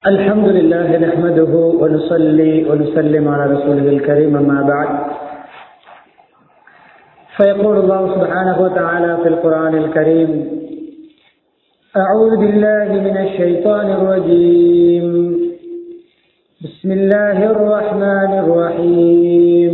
الحمد لله نحمده ونصلي ونسلم على رسوله الكريم أما بعد فيقول الله سبحانه وتعالى في القرآن الكريم أعوذ بالله من الشيطان الرجيم بسم الله الرحمن الرحيم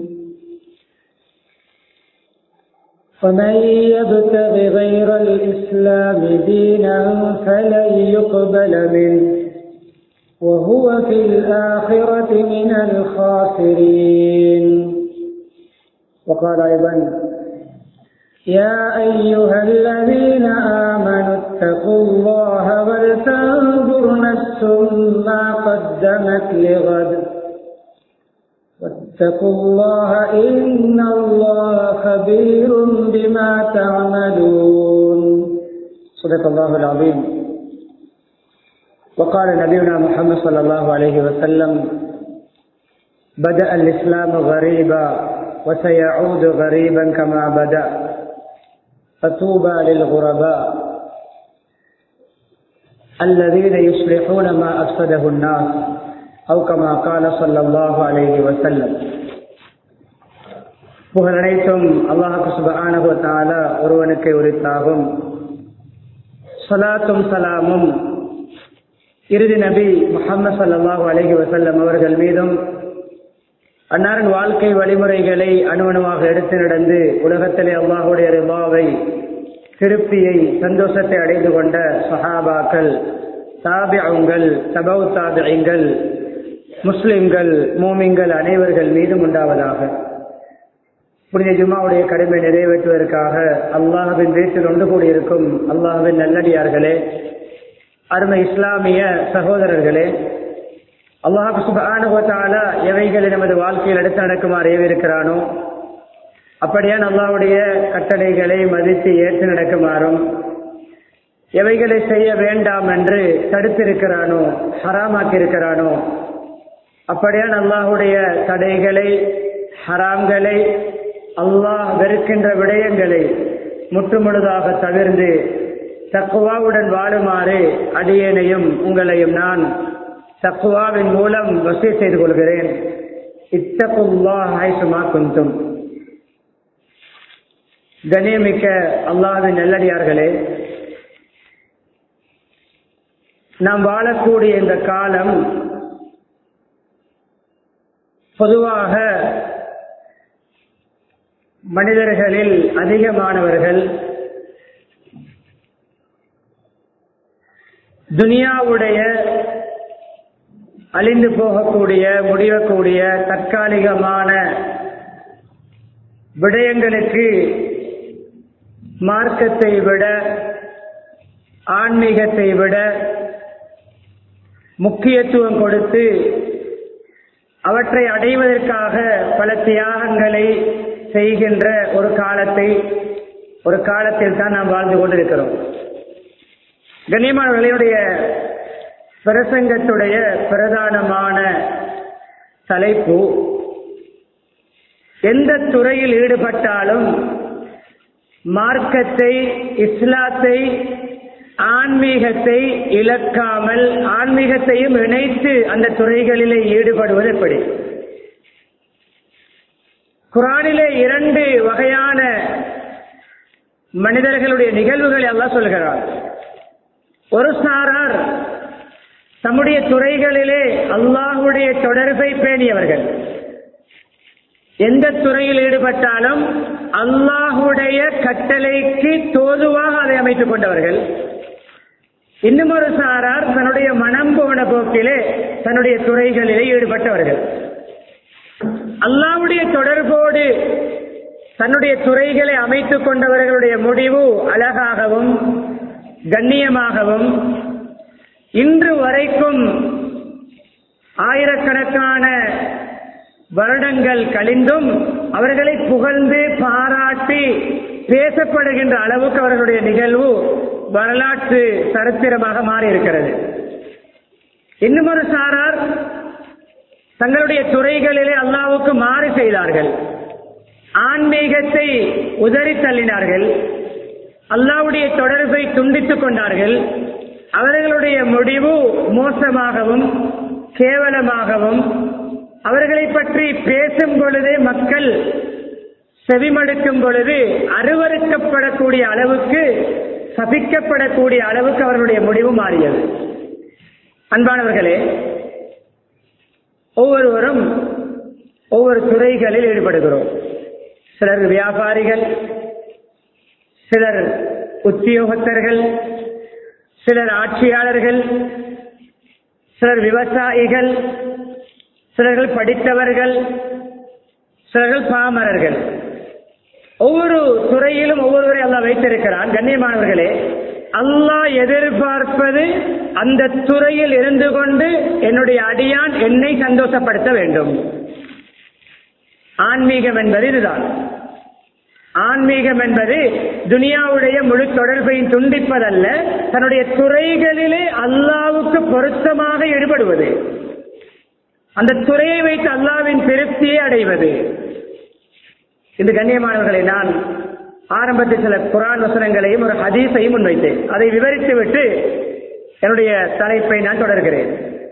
ومن يبتغ غير الإسلام دينا فلن يقبل منه وهو في الآخرة من الخاسرين وقال أيضا يا أيها الذين آمنوا اتقوا الله ولتنظر نفس ما قدمت لغد واتقوا الله إن الله خبير بما تعملون صدق الله العظيم وقال نبينا محمد صلى الله عليه وسلم بدأ الإسلام غريبا وسيعود غريبا كما بدأ فطوبى للغرباء الذين يصلحون ما أفسده الناس أو كما قال صلى الله عليه وسلم புகழ் அனைத்தும் அல்லாஹு சுபஹானஹு தஆலா ஒருவனுக்கு உரித்தாகும் சலாத்தும் சலாமும் இறுதி நபி முகமது சல்லாஹூ அலஹி வசல்லம் அவர்கள் மீதும் அன்னாரின் வாழ்க்கை வழிமுறைகளை அணுவணுவாக எடுத்து நடந்து உலகத்திலே அல்லாஹுடைய ரிபாவை திருப்தியை சந்தோஷத்தை அடைந்து கொண்ட சஹாபாக்கள் தாபியங்கள் தபவு தாபியங்கள் முஸ்லிம்கள் மூமிங்கள் அனைவர்கள் மீதும் உண்டாவதாக புனித ஜுமாவுடைய கடமை நிறைவேற்றுவதற்காக அல்லாஹுவின் வீட்டில் ஒன்று கூடியிருக்கும் அல்லாஹுவின் நல்லடியார்களே அருமை இஸ்லாமிய சகோதரர்களே அல்லாஹு சுபானுவத்தால எவைகளை நமது வாழ்க்கையில் எடுத்து நடக்குமாறு ஏவிருக்கிறானோ அப்படியான் அல்லாவுடைய கட்டளைகளை மதித்து ஏற்று நடக்குமாறும் எவைகளை செய்ய வேண்டாம் என்று தடுத்திருக்கிறானோ ஹராமாக்கியிருக்கிறானோ அப்படியான் அல்லாஹுடைய தடைகளை ஹராம்களை அல்லாஹ் வெறுக்கின்ற விடயங்களை முற்றுமுழுதாக தவிர்ந்து தக்குவாவுடன் வாழுமாறு அடியேனையும் உங்களையும் நான் தக்குவாவின் மூலம் வசதி செய்து கொள்கிறேன் இத்தகுல்லா குந்தும் கணியமிக்க அல்லாவின் நல்லடியார்களே நாம் வாழக்கூடிய இந்த காலம் பொதுவாக மனிதர்களில் அதிகமானவர்கள் துனியாவுடைய அழிந்து போகக்கூடிய முடியக்கூடிய தற்காலிகமான விடயங்களுக்கு மார்க்கத்தை விட ஆன்மீகத்தை விட முக்கியத்துவம் கொடுத்து அவற்றை அடைவதற்காக பல தியாகங்களை செய்கின்ற ஒரு காலத்தை ஒரு காலத்தில் தான் நாம் வாழ்ந்து கொண்டிருக்கிறோம் கண்ணியமானவர்களுடைய பிரசங்கத்துடைய பிரதானமான தலைப்பு எந்த துறையில் ஈடுபட்டாலும் மார்க்கத்தை இஸ்லாத்தை ஆன்மீகத்தை இழக்காமல் ஆன்மீகத்தையும் இணைத்து அந்த துறைகளிலே ஈடுபடுவது எப்படி குரானிலே இரண்டு வகையான மனிதர்களுடைய நிகழ்வுகளை எல்லாம் சொல்கிறார் ஒரு சாரார் தம்முடைய துறைகளிலே அல்லாஹுடைய தொடர்பை பேணியவர்கள் எந்த துறையில் ஈடுபட்டாலும் அல்லாஹுடைய கட்டளைக்கு தோதுவாக அதை அமைத்துக் கொண்டவர்கள் இன்னும் ஒரு சாரார் தன்னுடைய மனம் போன போக்கிலே தன்னுடைய துறைகளிலே ஈடுபட்டவர்கள் அல்லாவுடைய தொடர்போடு தன்னுடைய துறைகளை அமைத்துக் கொண்டவர்களுடைய முடிவு அழகாகவும் கண்ணியமாகவும் இன்று வரைக்கும் ஆயிரக்கணக்கான வருடங்கள் கழிந்தும் அவர்களை புகழ்ந்து பாராட்டி பேசப்படுகின்ற அளவுக்கு அவர்களுடைய நிகழ்வு வரலாற்று சரித்திரமாக மாறி இருக்கிறது இன்னும் ஒரு சாரார் தங்களுடைய துறைகளிலே அல்லாவுக்கு மாறு செய்தார்கள் ஆன்மீகத்தை உதறி தள்ளினார்கள் அல்லாவுடைய தொடர்பை துண்டித்துக் கொண்டார்கள் அவர்களுடைய முடிவு மோசமாகவும் கேவலமாகவும் அவர்களை பற்றி பேசும் பொழுதே மக்கள் செவிமடுக்கும் பொழுது அருவறுக்கப்படக்கூடிய அளவுக்கு சபிக்கப்படக்கூடிய அளவுக்கு அவர்களுடைய முடிவு மாறியது அன்பானவர்களே ஒவ்வொருவரும் ஒவ்வொரு துறைகளில் ஈடுபடுகிறோம் சிலர் வியாபாரிகள் சிலர் உத்தியோகத்தர்கள் சிலர் ஆட்சியாளர்கள் சிலர் விவசாயிகள் சிலர்கள் படித்தவர்கள் சிலர்கள் பாமரர்கள் ஒவ்வொரு துறையிலும் ஒவ்வொருவரை அல்லாஹ் வைத்திருக்கிறான் கண்ணியமானவர்களே அல்லாஹ் எதிர்பார்ப்பது அந்த துறையில் இருந்து கொண்டு என்னுடைய அடியான் என்னை சந்தோஷப்படுத்த வேண்டும் ஆன்மீகம் என்பது இதுதான் ஆன்மீகம் என்பது துனியாவுடைய முழு தொடர்பையும் துண்டிப்பதல்ல தன்னுடைய துறைகளிலே அல்லாவுக்கு பொருத்தமாக ஈடுபடுவது அந்த துறையை வைத்து அல்லாவின் திருப்தியை அடைவது இந்த கண்ணியமானவர்களை நான் ஆரம்பத்தில் சில குரான் வசனங்களையும் ஒரு ஹதீஸையும் முன்வைத்தேன் அதை விவரித்து விட்டு என்னுடைய தலைப்பை நான் தொடர்கிறேன்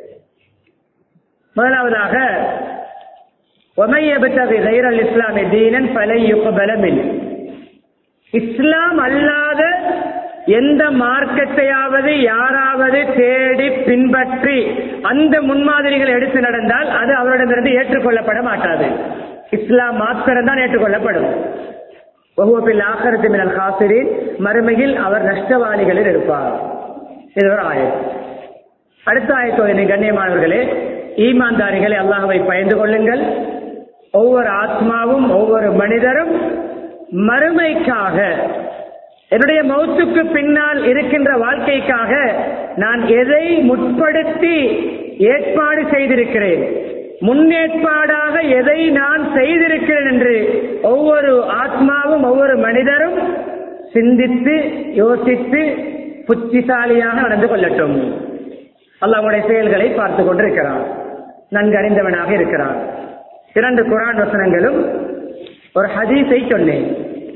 முதலாவதாக ஒமையபத்தவி கைரல் இஸ்லாமி தீனன் பலை யுகபலமின் இஸ்லாம் அல்லாத எந்த மார்க்கத்தையாவது யாராவது தேடி பின்பற்றி அந்த முன்மாதிரிகள் எடுத்து நடந்தால் அது அவரிடமிருந்து ஏற்றுக்கொள்ளப்பட மாட்டாது இஸ்லாம் மாத்திரம் தான் ஏற்றுக்கொள்ளப்படும் வகுப்பில் ஆக்கரத்து மினல் காசிரின் மறுமையில் அவர் நஷ்டவாளிகளில் இருப்பார் இது ஒரு ஆயத் அடுத்த ஆயத்தோதனை கண்ணியமானவர்களே ஈமான்தாரிகளை அல்லாஹவை பயந்து கொள்ளுங்கள் ஒவ்வொரு ஆத்மாவும் ஒவ்வொரு மனிதரும் மறுமைக்காக என்னுடைய மௌத்துக்கு பின்னால் இருக்கின்ற வாழ்க்கைக்காக நான் எதை முற்படுத்தி ஏற்பாடு செய்திருக்கிறேன் முன்னேற்பாடாக எதை நான் செய்திருக்கிறேன் என்று ஒவ்வொரு ஆத்மாவும் ஒவ்வொரு மனிதரும் சிந்தித்து யோசித்து புத்திசாலியாக நடந்து கொள்ளட்டும் அல்லாவுடைய செயல்களை பார்த்து கொண்டிருக்கிறான் நன்கு அறிந்தவனாக இருக்கிறான் இரண்டு குரான் வசனங்களும் ஒரு ஹதீஸை சொன்னேன்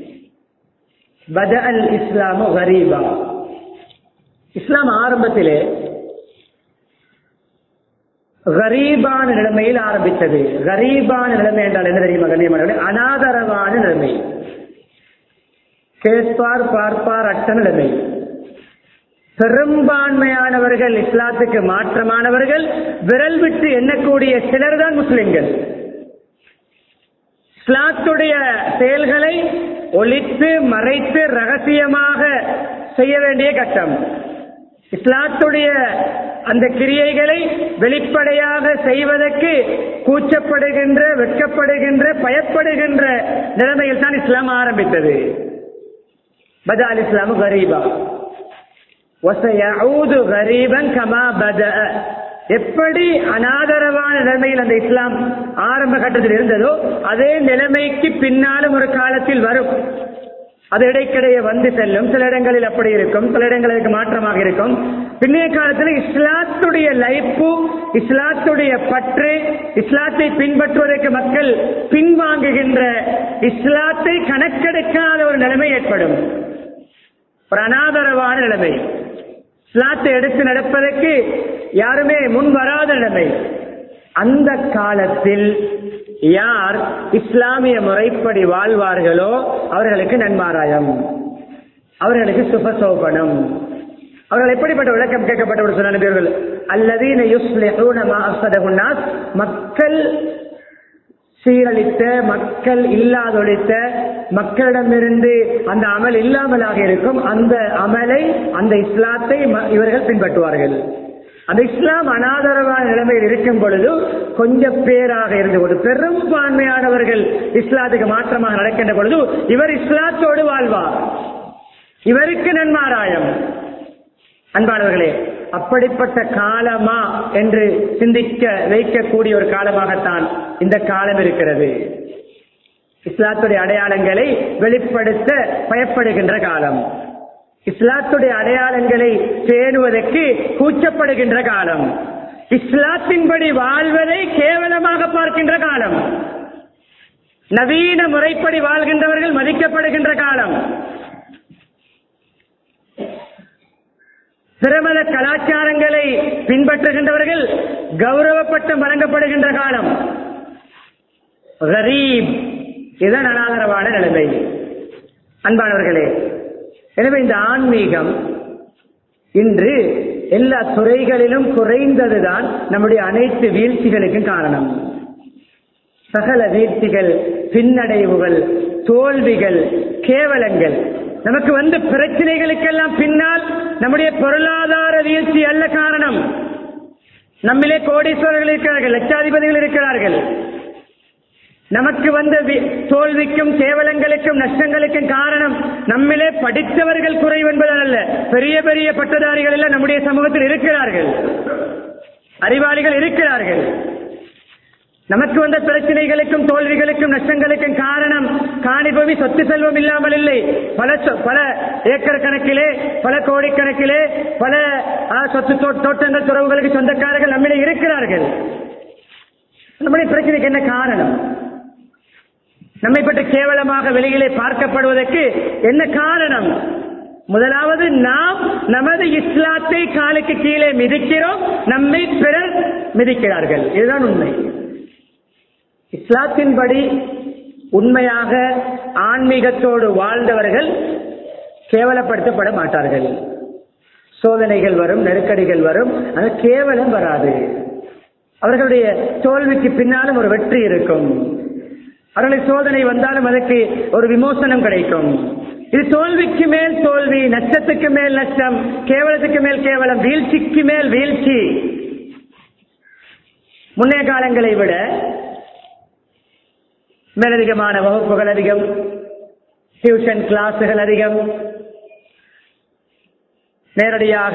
பத அல் இஸ்லாமு கரீபா இஸ்லாம் ஆரம்பத்திலே கரீபான நிலைமையில் ஆரம்பித்தது கரீபான நிலைமை என்றால் என்ன தெரியுமா கண்ணியமான அனாதரவான நிலைமை கேட்பார் பார்ப்பார் அற்ற நிலைமை பெரும்பான்மையானவர்கள் இஸ்லாத்துக்கு மாற்றமானவர்கள் விரல் விட்டு எண்ணக்கூடிய சிலர் தான் முஸ்லிம்கள் இஸ்லாத்துடைய செயல்களை ஒழித்து மறைத்து ரகசியமாக செய்ய வேண்டிய கட்டம் இஸ்லாத்துடைய அந்த கிரியைகளை வெளிப்படையாக செய்வதற்கு கூச்சப்படுகின்ற வெட்கப்படுகின்ற பயப்படுகின்ற நிலைமையில் தான் இஸ்லாம் ஆரம்பித்தது பதால் இஸ்லாம் கரீபா கரீபன் கமா பத எப்படி அனாதரவான நிலைமையில் அந்த இஸ்லாம் ஆரம்ப கட்டத்தில் இருந்ததோ அதே நிலைமைக்கு பின்னாலும் ஒரு காலத்தில் வரும் அது இடைக்கிடையே வந்து செல்லும் சில இடங்களில் அப்படி இருக்கும் சில இடங்களுக்கு மாற்றமாக இருக்கும் பின்னைய காலத்தில் இஸ்லாத்துடைய லைஃபு இஸ்லாத்துடைய பற்று இஸ்லாத்தை பின்பற்றுவதற்கு மக்கள் பின்வாங்குகின்ற இஸ்லாத்தை கணக்கெடுக்காத ஒரு நிலைமை ஏற்படும் ஒரு அனாதரவான நிலைமை இஸ்லாத்தை எடுத்து நடப்பதற்கு யாருமே முன் வராத நிலைமை அந்த காலத்தில் யார் இஸ்லாமிய முறைப்படி வாழ்வார்களோ அவர்களுக்கு நன்மாராயம் அவர்களுக்கு சுபசோபனம் அவர்கள் எப்படிப்பட்ட விளக்கம் கேட்கப்பட்ட சொன்ன நபியர்கள் அல்லதீன மக்கள் சீரழித்த மக்கள் இல்லாதொழித்த மக்களிடமிருந்து அந்த அமல் இல்லாமலாக இருக்கும் அந்த அமலை அந்த இஸ்லாத்தை இவர்கள் பின்பற்றுவார்கள் அந்த இஸ்லாம் அனாதரவான நிலைமையில் இருக்கும் பொழுது கொஞ்சம் பேராக இருந்து கொண்டு பெரும்பான்மையானவர்கள் இஸ்லாத்துக்கு மாற்றமாக நடக்கின்ற பொழுது இவர் இஸ்லாத்தோடு வாழ்வார் இவருக்கு நன்மாராயம் அன்பானவர்களே அப்படிப்பட்ட காலமா என்று சிந்திக்க வைக்கக்கூடிய ஒரு காலமாகத்தான் இந்த காலம் இருக்கிறது இஸ்லாத்துடைய அடையாளங்களை வெளிப்படுத்த பயப்படுகின்ற காலம் இஸ்லாத்துடைய அடையாளங்களை பேணுவதற்கு கூச்சப்படுகின்ற காலம் இஸ்லாத்தின்படி வாழ்வதை கேவலமாக பார்க்கின்ற காலம் நவீன முறைப்படி வாழ்கின்றவர்கள் மதிக்கப்படுகின்ற காலம் பிரமத கலாச்சாரங்களை பின்பற்றுகின்றவர்கள் கௌரவப்பட்டம் வழங்கப்படுகின்ற காலம் கரீப் இதுதான் அனாதரவான நிலைமை அன்பானவர்களே எனவே இந்த ஆன்மீகம் இன்று எல்லா துறைகளிலும் குறைந்ததுதான் நம்முடைய அனைத்து வீழ்ச்சிகளுக்கும் காரணம் சகல வீழ்ச்சிகள் பின்னடைவுகள் தோல்விகள் கேவலங்கள் நமக்கு வந்த பிரச்சனைகளுக்கெல்லாம் பின்னால் நம்முடைய பொருளாதார வீழ்ச்சி அல்ல காரணம் நம்மிலே கோடீஸ்வரர்கள் இருக்கிறார்கள் லட்சாதிபதிகள் இருக்கிறார்கள் நமக்கு வந்த வி- தோல்விக்கும் கேவலங்களுக்கும் நஷ்டங்களுக்கும் காரணம் நம்மிலே படித்தவர்கள் குறைவு என்பதல்ல பெரிய பெரிய பட்டதாரிகள் எல்லாம் நம்முடைய சமூகத்தில் இருக்கிறார்கள் அறிவாளிகள் இருக்கிறார்கள் நமக்கு வந்த பிரச்சனைகளுக்கும் தோல்விகளுக்கும் நஷ்டங்களுக்கும் காரணம் காணிபவி சொத்து செல்வம் இல்லாமல் இல்லை பல சொ- பல ஏக்கர் கணக்கிலே பல கோடிக்கணக்கிலே பல ஆ, சொத்து தோ- தோட்டங்கள் துறவுகளுக்கு சொந்தக்காரர்கள் நம்மிலே இருக்கிறார்கள் நம்முடைய பிரச்சனைக்கு என்ன காரணம் நம்மை பற்றி கேவலமாக வெளியிலே பார்க்கப்படுவதற்கு என்ன காரணம் முதலாவது நாம் நமது இஸ்லாத்தை காலுக்கு கீழே மிதிக்கிறோம் நம்மை பிறர் மிதிக்கிறார்கள் இதுதான் உண்மை இஸ்லாத்தின்படி உண்மையாக ஆன்மீகத்தோடு வாழ்ந்தவர்கள் கேவலப்படுத்தப்பட மாட்டார்கள் சோதனைகள் வரும் நெருக்கடிகள் வரும் ஆனால் கேவலம் வராது அவர்களுடைய தோல்விக்கு பின்னாலும் ஒரு வெற்றி இருக்கும் அவர்களுக்கு சோதனை வந்தாலும் அதற்கு ஒரு விமோசனம் கிடைக்கும் இது தோல்விக்கு மேல் தோல்வி நஷ்டத்துக்கு மேல் நஷ்டம் கேவலத்துக்கு மேல் கேவலம் வீழ்ச்சிக்கு மேல் வீழ்ச்சி முன்னைய காலங்களை விட மேலதிகமான வகுப்புகள் அதிகம் டியூஷன் கிளாஸுகள் அதிகம் நேரடியாக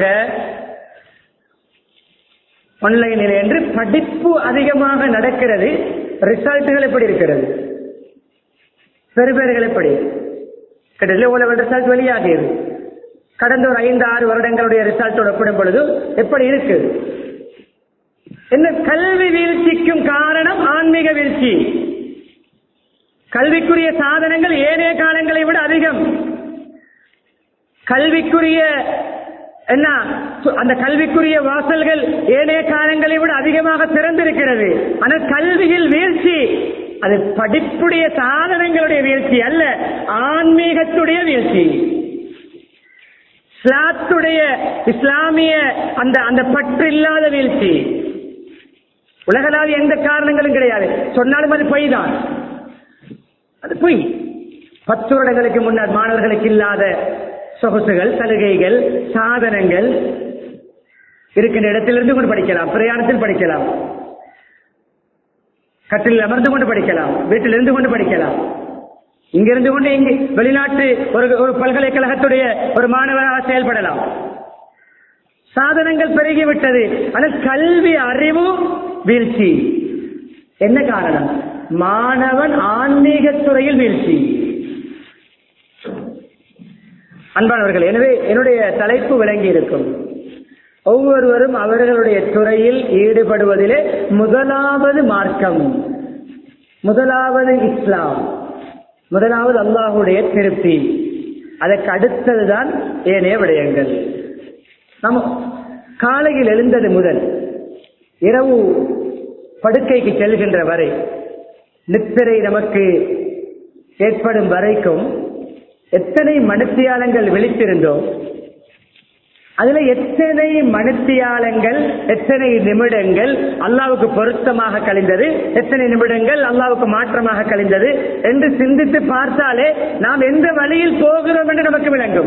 ஆன்லைனில் என்று படிப்பு அதிகமாக நடக்கிறது ரிசல்ட்டுகள் எப்படி இருக்கிறது பெறுபேறுகள் எப்படி கிட்டத்தட்ட ஓ லெவல் ரிசல்ட் வெளியாகியது கடந்த ஒரு ஐந்து ஆறு வருடங்களுடைய ரிசல்ட்டோடு ஒப்பிடும் பொழுது எப்படி இருக்கு என்ன கல்வி வீழ்ச்சிக்கும் காரணம் ஆன்மீக வீழ்ச்சி கல்விக்குரிய சாதனங்கள் ஏனைய காலங்களை விட அதிகம் கல்விக்குரிய என்ன சு- அந்த கல்விக்குரிய வாசல்கள் ஏனைய காலங்களை விட அதிகமாக திறந்திருக்கிறது ஆனால் கல்வியில் வீழ்ச்சி அது படிப்புடைய சாதனங்களுடைய வீழ்ச்சி அல்ல ஆன்மீகத்துடைய வீழ்ச்சி இஸ்லாத்துடைய இஸ்லாமிய அந்த அந்த பற்று இல்லாத வீழ்ச்சி உலகளாவிய எந்த காரணங்களும் கிடையாது சொன்னாலும் அது பொய் தான் அது பொய் பத்து வருடங்களுக்கு முன்னர் மாணவர்களுக்கு இல்லாத சொகுசுகள் சலுகைகள் சாதனங்கள் இருக்கின்ற இடத்திலிருந்து கொண்டு படிக்கலாம் பிரயாணத்தில் படிக்கலாம் கட்டில் அமர்ந்து கொண்டு படிக்கலாம் வீட்டில் இருந்து கொண்டு படிக்கலாம் இங்கிருந்து கொண்டு இங்கு வெளிநாட்டு ஒரு ஒரு பல்கலைக்கழகத்துடைய ஒரு மாணவராக செயல்படலாம் சாதனங்கள் பெருகிவிட்டது ஆனால் கல்வி அறிவு வீழ்ச்சி என்ன காரணம் மாணவன் ஆன்மீகத் துறையில் வீழ்ச்சி அன்பானவர்கள் எனவே என்னுடைய தலைப்பு விளங்கி இருக்கும் ஒவ்வொருவரும் அவர்களுடைய துறையில் ஈடுபடுவதிலே முதலாவது மார்க்கம் முதலாவது இஸ்லாம் முதலாவது அல்லாஹுடைய திருப்தி அதற்கு அடுத்ததுதான் ஏனைய விடயங்கள் நம்ம காலையில் எழுந்தது முதல் இரவு படுக்கைக்கு செல்கின்ற வரை நித்திரை நமக்கு ஏற்படும் வரைக்கும் எத்தனை மனுத்தியாலங்கள் விழித்திருந்தோம் அதுல எத்தனை மனுத்தியாலங்கள் எத்தனை நிமிடங்கள் அல்லாவுக்கு பொருத்தமாக கழிந்தது எத்தனை நிமிடங்கள் அல்லாவுக்கு மாற்றமாக கழிந்தது என்று சிந்தித்து பார்த்தாலே நாம் எந்த வழியில் போகிறோம் என்று நமக்கு விளங்கும்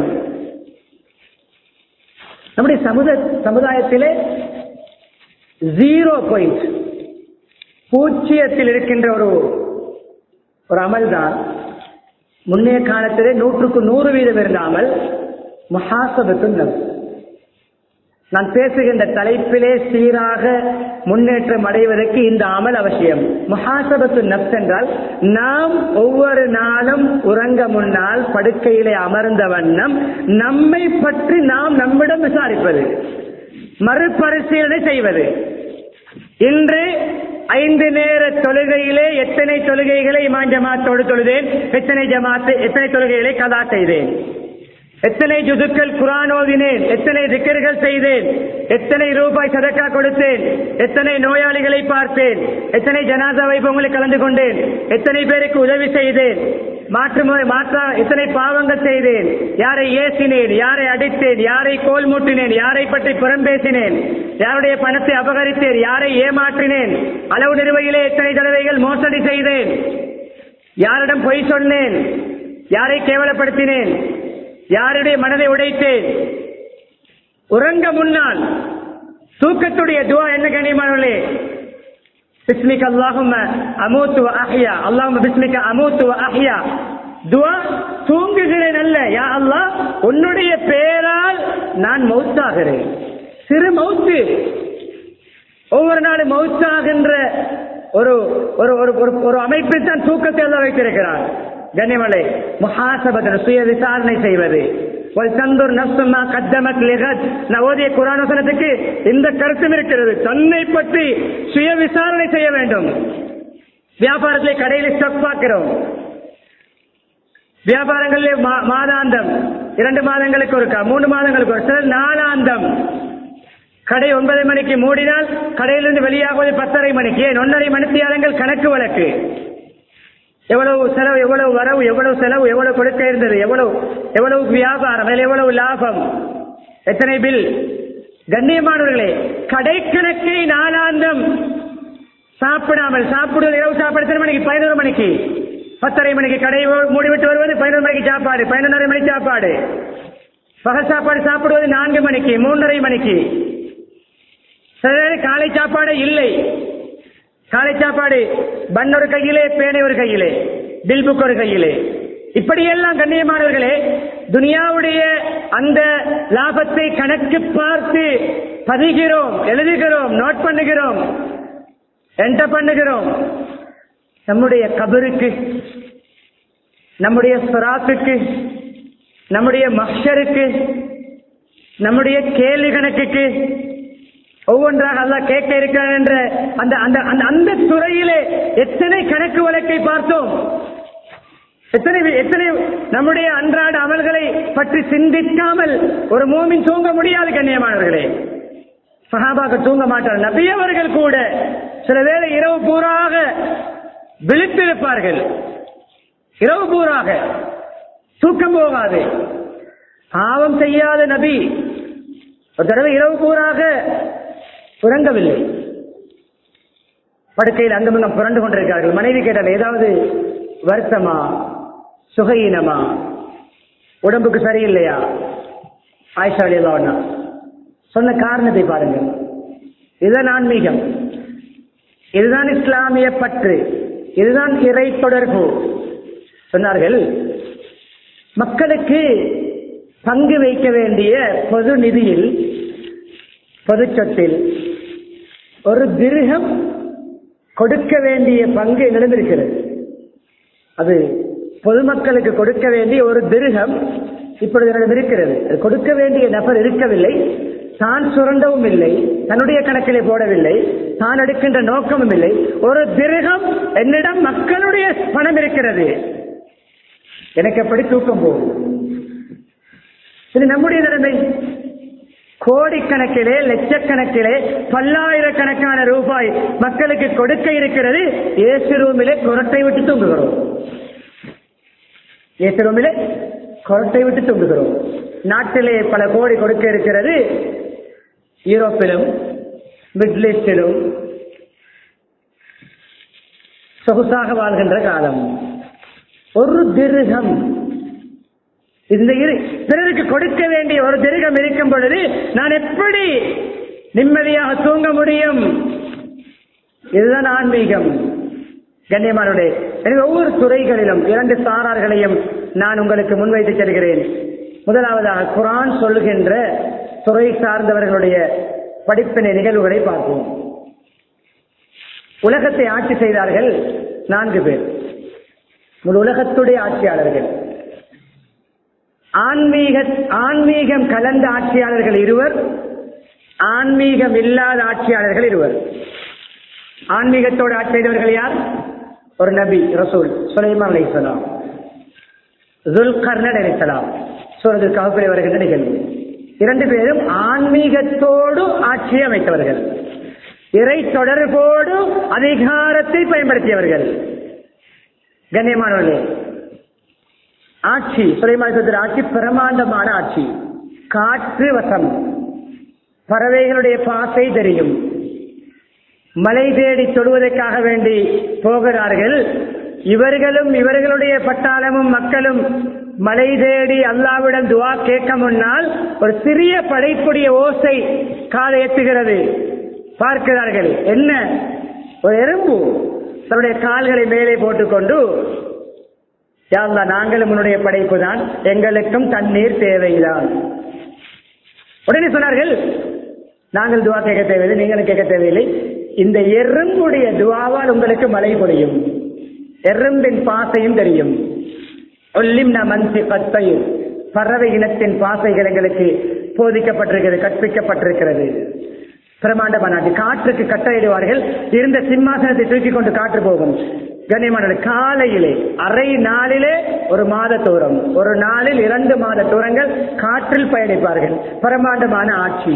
நம்முடைய சமுத சமுதாயத்திலே ஜீரோ பாயிண்ட் பூஜ்ஜியத்தில் இருக்கின்ற ஒரு ஒரு அமல் தான் முன்னைய காலத்திலே நூற்றுக்கு நூறு வீதம் இருந்த அமல் முஹாசபத்து நப்ஸ் நான் பேசுகின்ற தலைப்பிலே சீராக முன்னேற்றம் அடைவதற்கு இந்த அமல் அவசியம் முஹாசபத்து நப்ஸ் என்றால் நாம் ஒவ்வொரு நாளும் உறங்க முன்னால் படுக்கையிலே அமர்ந்த வண்ணம் நம்மை பற்றி நாம் நம்மிடம் விசாரிப்பது மறுபரிசீலனை செய்வது இன்று ஐந்து நேர தொழுகையிலே எத்தனை தொழுகைகளை இமான் ஜமாத்தோடு தொழுதேன் எத்தனை ஜமாத்து எத்தனை தொழுகைகளை கதா செய்தேன் எத்தனை ஜுதுக்கள் குரான் ஓதினேன் எத்தனை திக்கர்கள் செய்தேன் எத்தனை ரூபாய் சதக்கா கொடுத்தேன் எத்தனை நோயாளிகளை பார்த்தேன் எத்தனை ஜனாதா வைபவங்களை கலந்து கொண்டேன் எத்தனை பேருக்கு உதவி செய்தேன் மாற்று முறை மாற்றா எத்தனை பாவங்கள் செய்தேன் யாரை ஏசினேன் யாரை அடித்தேன் யாரை கோல் மூட்டினேன் யாரை பற்றி புறம் பேசினேன் யாருடைய பணத்தை அபகரித்தேன் யாரை ஏமாற்றினேன் அளவு நிறுவையிலே எத்தனை தடவைகள் மோசடி செய்தேன் யாரிடம் பொய் சொன்னேன் யாரை கேவலப்படுத்தினேன் யாருடைய மனதை உடைத்தேன் உறங்க முன்னால் தூக்கத்துடைய துவா என்ன கண்ணியமானவர்களே பிஸ்மிக் அல்லாஹும் அமூத்து அஹ்யா அல்லாஹும் பிஸ்மிக அமூத்து அஹ்யா துவா தூங்குகிறேன் அல்ல யா அல்லாஹ் உன்னுடைய பெயரால் நான் மௌத்தாகிறேன் சிறு மௌத்து ஒவ்வொரு நாளும் மௌத்தாகின்ற ஒரு ஒரு ஒரு ஒரு- ஒரு அமைப்பை தான் தூக்கத்தை எல்லாம் வைத்திருக்கிறார் கண்ணிமலை முஹாசபதன் சுய விசாரணை செய்வது ஒரு தந்தூர் நப்சுமா கத்தமக் லிகத் நான் ஓதிய குரான் வசனத்துக்கு இந்த கருத்தும் இருக்கிறது தன்னை பற்றி சுய விசாரணை செய்ய வேண்டும் வியாபாரத்திலே கடையில் ஸ்டாக் பார்க்கிறோம் வியாபாரங்களிலே மா- மாதாந்தம் இரண்டு மாதங்களுக்கு ஒருக்கா மூன்று மாதங்களுக்கு ஒரு சிலர் நாளாந்தம் கடை ஒன்பது மணிக்கு மூடினால் கடையிலிருந்து வெளியாகுவது பத்தரை மணிக்கு ஏன் ஒன்றரை மணித்தியாலங்கள் கணக்கு வழக்கு எவ்வளவு செலவு எவ்வளவு வரவு எவ்வளவு செலவு எவ்வளவு கொடுக்க இருந்தது எவ்வளவு எவ்வளவு வியாபாரம் அதில் எவ்வளவு லாபம் எத்தனை பில் கண்ணியமானவர்களே கடைக்கணக்கை நாளாந்தம் சாப்பிடாமல் சாப்பிடுவது இரவு சாப்பாடு எத்தனை மணிக்கு பதினோரு மணிக்கு பத்தரை மணிக்கு கடை மூடிவிட்டு வருவது பதினோரு மணிக்கு சாப்பாடு பதினொன்றரை மணிக்கு சாப்பாடு பகல் சாப்பாடு சாப்பிடுவது நான்கு மணிக்கு மூன்றரை மணிக்கு சில நேரம் காலை சாப்பாடு இல்லை காலை சாப்பாடு பன் ஒரு கையிலே பேனை ஒரு கையிலே பில் புக் ஒரு கையிலே இப்படியெல்லாம் கண்ணியமானவர்களே துனியாவுடைய அந்த லாபத்தை கணக்கு பார்த்து பதிகிறோம் எழுதுகிறோம் நோட் பண்ணுகிறோம் என்டர் பண்ணுகிறோம் நம்முடைய கபருக்கு நம்முடைய சுறாத்துக்கு நம்முடைய மக்ஷருக்கு நம்முடைய கேள்வி கணக்குக்கு ஒவ்வொன்றாக அல்லாஹ் கேட்க இருக்கிறான் என்ற அந்த அந்த அந்த அந்த துறையிலே எத்தனை கணக்கு வழக்கை பார்த்தோம் எத்தனை எத்தனை நம்முடைய அன்றாட அமல்களை பற்றி சிந்திக்காமல் ஒரு மூமின் தூங்க முடியாது கண்ணியமானவர்களே சஹாபாக்க தூங்க மாட்டார் நபியவர்கள் கூட சில வேளை இரவு பூராக விழித்திருப்பார்கள் இரவு பூராக தூக்கம் போகாது பாவம் செய்யாத நபி ஒரு தடவை இரவு பூராக உறங்கவில்லை படுக்கையில் அங்கமங்கம் புரண்டு கொண்டிருக்கிறார்கள் மனைவி கேட்டால் ஏதாவது வருத்தமா சுகையினமா உடம்புக்கு சரியில்லையா ஆயிஷா அலியல்லாவண்ணா சொன்ன காரணத்தை பாருங்கள் இதுதான் ஆன்மீகம் இதுதான் இஸ்லாமிய பற்று இதுதான் இறை தொடர்பு சொன்னார்கள் மக்களுக்கு பங்கு வைக்க வேண்டிய பொது நிதியில் பொது சொத்தில் ஒரு திருகம் கொடுக்க வேண்டிய பங்கு என்னிடம் இருக்கிறது அது பொதுமக்களுக்கு கொடுக்க வேண்டிய ஒரு திருகம் இப்பொழுது என்னிடம் இருக்கிறது அது கொடுக்க வேண்டிய நபர் இருக்கவில்லை தான் சுரண்டவும் இல்லை தன்னுடைய கணக்கிலே போடவில்லை தான் எடுக்கின்ற நோக்கமும் இல்லை ஒரு திருகம் என்னிடம் மக்களுடைய பணம் இருக்கிறது எனக்கு எப்படி தூக்கம் போகும் இது நம்முடைய நிலைமை கோடிக்கணக்கிலே லட்சக்கணக்கிலே பல்லாயிரக்கணக்கான ரூபாய் மக்களுக்கு கொடுக்க இருக்கிறது ஏசு ரூமிலே குரட்டை விட்டு தூங்குகிறோம் ஏசு ரூமிலே குரட்டை விட்டு தூங்குகிறோம் நாட்டிலே பல கோடி கொடுக்க இருக்கிறது யூரோப்பிலும் மிடில் ஈஸ்டிலும் சொகுசாக வாழ்கின்ற காலம் ஒரு திருகம் இந்த இரு பிறருக்கு கொடுக்க வேண்டிய ஒரு திருகம் இருக்கும் பொழுது நான் எப்படி நிம்மதியாக தூங்க முடியும் இதுதான் ஆன்மீகம் கண்ணியமானுடைய எனவே ஒவ்வொரு துறைகளிலும் இரண்டு சாரார்களையும் நான் உங்களுக்கு முன்வைத்து செல்கிறேன் முதலாவதாக குரான் சொல்லுகின்ற துறை சார்ந்தவர்களுடைய படிப்பினை நிகழ்வுகளை பார்ப்போம் உலகத்தை ஆட்சி செய்தார்கள் நான்கு பேர் முழு உலகத்துடைய ஆட்சியாளர்கள் ஆன்மீக ஆன்மீகம் கலந்த ஆட்சியாளர்கள் இருவர் ஆன்மீகம் இல்லாத ஆட்சியாளர்கள் இருவர் ஆன்மீகத்தோடு ஆட்சி செய்தவர்கள் யார் ஒரு நபி ரசூல் சுலைமான் அலைசலாம் ஜுல்கர்னன் அலைசலாம் சூரத்தில் கவப்பிலே வருகின்ற நிகழ்வு இரண்டு பேரும் ஆன்மீகத்தோடு ஆட்சி அமைத்தவர்கள் இறை தொடர்போடு அதிகாரத்தை பயன்படுத்தியவர்கள் கண்ணியமானவர்களே ஆட்சி சுலைமான் ஆட்சி பிரமாண்டமான ஆட்சி காற்று வசம் பறவைகளுடைய பாசை தெரியும் மலை தேடி தொடுவதற்காக வேண்டி போகிறார்கள் இவர்களும் இவர்களுடைய பட்டாளமும் மக்களும் மலை தேடி அல்லாவிடம் துவா கேட்க முன்னால் ஒரு சிறிய படைப்புடைய ஓசை காலை எத்துகிறது பார்க்கிறார்கள் என்ன ஒரு எறும்பு தன்னுடைய கால்களை மேலே போட்டுக்கொண்டு யாழ்லா நாங்களும் உன்னுடைய படைப்பு தான் எங்களுக்கும் தண்ணீர் தேவைதான் உடனே சொன்னார்கள் நாங்கள் துவா கேட்க தேவையில்லை நீங்களும் கேட்க தேவையில்லை இந்த எறும்புடைய துவாவால் உங்களுக்கு மழை பொழியும் எறும்பின் பாசையும் தெரியும் ஒல்லிம் மன்சி பத்தையும் பறவை இனத்தின் பாசைகள் எங்களுக்கு போதிக்கப்பட்டிருக்கிறது கற்பிக்கப்பட்டிருக்கிறது பிரமாண்ட நாட்டு காற்றுக்கு கட்டளையிடுவார்கள் இருந்த சிம்மாசனத்தை தூக்கி கொண்டு காற்று போகும் கண்ணியமான காலையிலே அரை நாளிலே ஒரு மாத தூரம் ஒரு நாளில் இரண்டு மாத தூரங்கள் காற்றில் பயணிப்பார்கள் பிரமாண்டமான ஆட்சி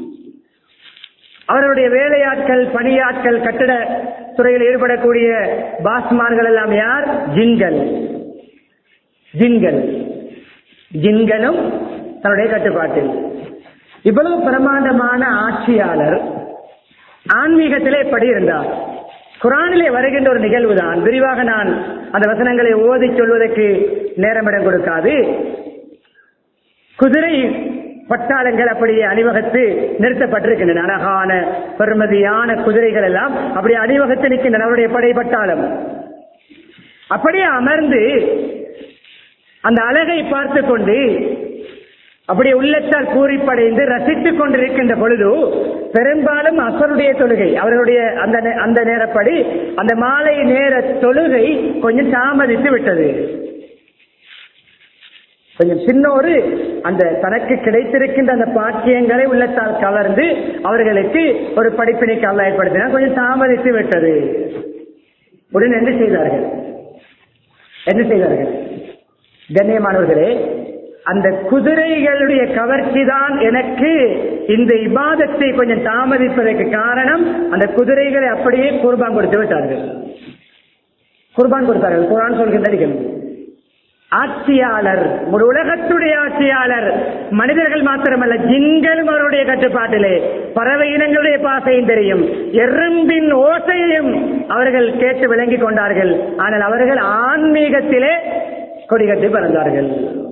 அவர்களுடைய வேலையாட்கள் பணியாட்கள் கட்டிட துறையில் ஈடுபடக்கூடிய பாஸ்மார்கள் எல்லாம் யார் ஜின்கள் ஜின்கள் ஜின்களும் தன்னுடைய கட்டுப்பாட்டில் இவ்வளவு பிரமாண்டமான ஆட்சியாளர் ஆன்மீகத்திலே எப்படி இருந்தார் குரானிலே வருகின்ற ஒரு நிகழ்வு தான் விரிவாக நான் அந்த வசனங்களை ஓதி சொல்வதற்கு நேரமிடம் கொடுக்காது குதிரை பட்டாளங்கள் அப்படியே அணிவகுத்து நிறுத்தப்பட்டிருக்கின்றன அழகான பெருமதியான குதிரைகள் எல்லாம் அப்படியே அணிவகுத்து நிற்கின்றன அவருடைய படை பட்டாளம் அப்படியே அமர்ந்து அந்த அழகை பார்த்து கொண்டு அப்படியே உள்ளத்தால் பூரிப்படைந்து ரசித்துக் கொண்டிருக்கின்ற பொழுது பெரும்பாலும் அசருடைய தொழுகை அவர்களுடைய அந்த அந்த நேரப்படி அந்த மாலை நேர தொழுகை கொஞ்சம் தாமதித்து விட்டது கொஞ்சம் சின்னோரு அந்த தனக்கு கிடைத்திருக்கின்ற அந்த பாக்கியங்களை உள்ளத்தால் கவர்ந்து அவர்களுக்கு ஒரு படிப்பினைக்கு அல்ல ஏற்படுத்தினால் கொஞ்சம் தாமதித்து விட்டது உடனே என்ன செய்தார்கள் என்ன செய்தார்கள் கண்ணியமானவர்களே அந்த குதிரைகளுடைய கவர்ச்சி தான் எனக்கு இந்த இபாதத்தை கொஞ்சம் தாமதிப்பதற்கு காரணம் அந்த குதிரைகளை அப்படியே குர்பான் கொடுத்து விட்டார்கள் குர்பான் கொடுத்தார்கள் குரான் சொல்கின்ற நிகழ்வு ஆட்சியாளர் ஒரு உலகத்துடைய ஆட்சியாளர் மனிதர்கள் மாத்திரமல்ல ஜின்களும் அவருடைய கட்டுப்பாட்டிலே பறவை இனங்களுடைய பாசையும் தெரியும் எறும்பின் ஓசையையும் அவர்கள் கேட்டு விளங்கிக் கொண்டார்கள் ஆனால் அவர்கள் ஆன்மீகத்திலே கொடிகட்டி பறந்தார்கள்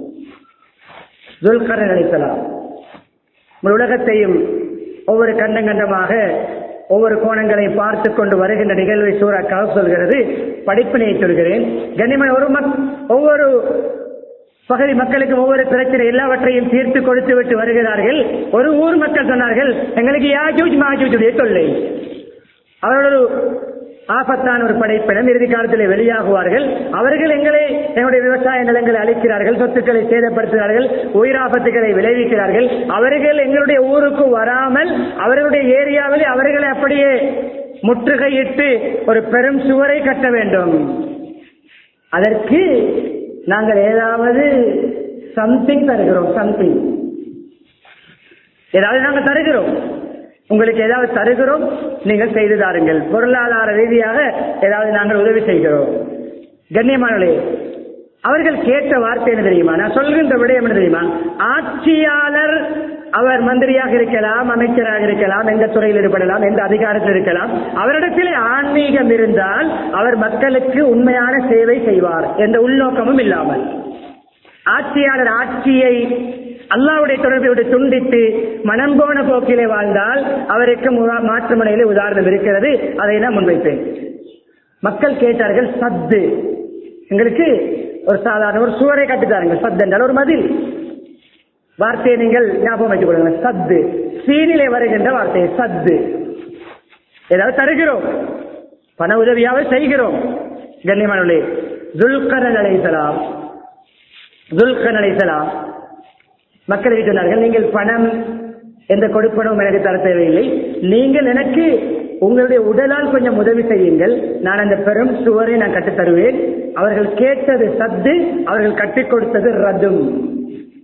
துல்கரன் அளிக்கலாம் உலகத்தையும் ஒவ்வொரு கண்டம் கண்டமாக ஒவ்வொரு கோணங்களை பார்த்து கொண்டு வருகின்ற நிகழ்வை சூறாக்காக சொல்கிறது படிப்பினையை சொல்கிறேன் கண்ணியமான ஒரு மக் ஒவ்வொரு பகுதி மக்களுக்கு ஒவ்வொரு பிரச்சனை எல்லாவற்றையும் தீர்த்து கொடுத்து விட்டு வருகிறார்கள் ஒரு ஊர் மக்கள் சொன்னார்கள் எங்களுக்கு யாஜூஜ் மாஜூஜுடைய தொல்லை அவரோட ஆபத்தான ஒரு படைப்பினம் இறுதி காலத்தில் வெளியாகுவார்கள் அவர்கள் எங்களை எங்களுடைய விவசாய நிலங்களை அழிக்கிறார்கள் சொத்துக்களை சேதப்படுத்துகிறார்கள் உயிராபத்துகளை விளைவிக்கிறார்கள் அவர்கள் எங்களுடைய ஊருக்கு வராமல் அவர்களுடைய ஏரியாவில் அவர்களை அப்படியே முற்றுகையிட்டு ஒரு பெரும் சுவரை கட்ட வேண்டும் அதற்கு நாங்கள் ஏதாவது சம்திங் தருகிறோம் சம்திங் ஏதாவது நாங்கள் தருகிறோம் உங்களுக்கு ஏதாவது தருகிறோம் நீங்கள் செய்து தாருங்கள் பொருளாதார ரீதியாக ஏதாவது நாங்கள் உதவி செய்கிறோம் கண்ணியமானே அவர்கள் கேட்ட வார்த்தை என்ன தெரியுமா நான் சொல்கின்ற விடயம் என்ன தெரியுமா ஆட்சியாளர் அவர் மந்திரியாக இருக்கலாம் அமைச்சராக இருக்கலாம் எந்த துறையில் ஈடுபடலாம் எந்த அதிகாரத்தில் இருக்கலாம் அவரிடத்தில் ஆன்மீகம் இருந்தால் அவர் மக்களுக்கு உண்மையான சேவை செய்வார் எந்த உள்நோக்கமும் இல்லாமல் ஆட்சியாளர் ஆட்சியை அல்லாவுடைய தொடர்பை விட்டு துண்டித்து மனம் போன போக்கிலே வாழ்ந்தால் அவருக்கு மாற்று முனையிலே உதாரணம் இருக்கிறது அதை நான் முன்வைப்பேன் மக்கள் கேட்டார்கள் சத்து எங்களுக்கு ஒரு சாதாரண ஒரு சுவரை கட்டுத்தாருங்கள் சத் என்றால் ஒரு மதில் வார்த்தையை நீங்கள் ஞாபகம் வைத்துக் கொள்ளுங்கள் சத்து சீனிலே வருகின்ற வார்த்தை சத்து ஏதாவது தருகிறோம் பண உதவியாக செய்கிறோம் கண்ணியமானவர்களே துல்கரன் அழைசலாம் துல்கன் அழைசலாம் மக்களுக்கு சொன்னார்கள் நீங்கள் பணம் எந்த கொடுப்பனவும் எனக்கு தர தேவையில்லை நீங்கள் எனக்கு உங்களுடைய உடலால் கொஞ்சம் உதவி செய்யுங்கள் நான் அந்த பெரும் சுவரை நான் கட்டித் தருவேன் அவர்கள் கேட்டது சத்து அவர்கள் கட்டிக் கொடுத்தது ரதும்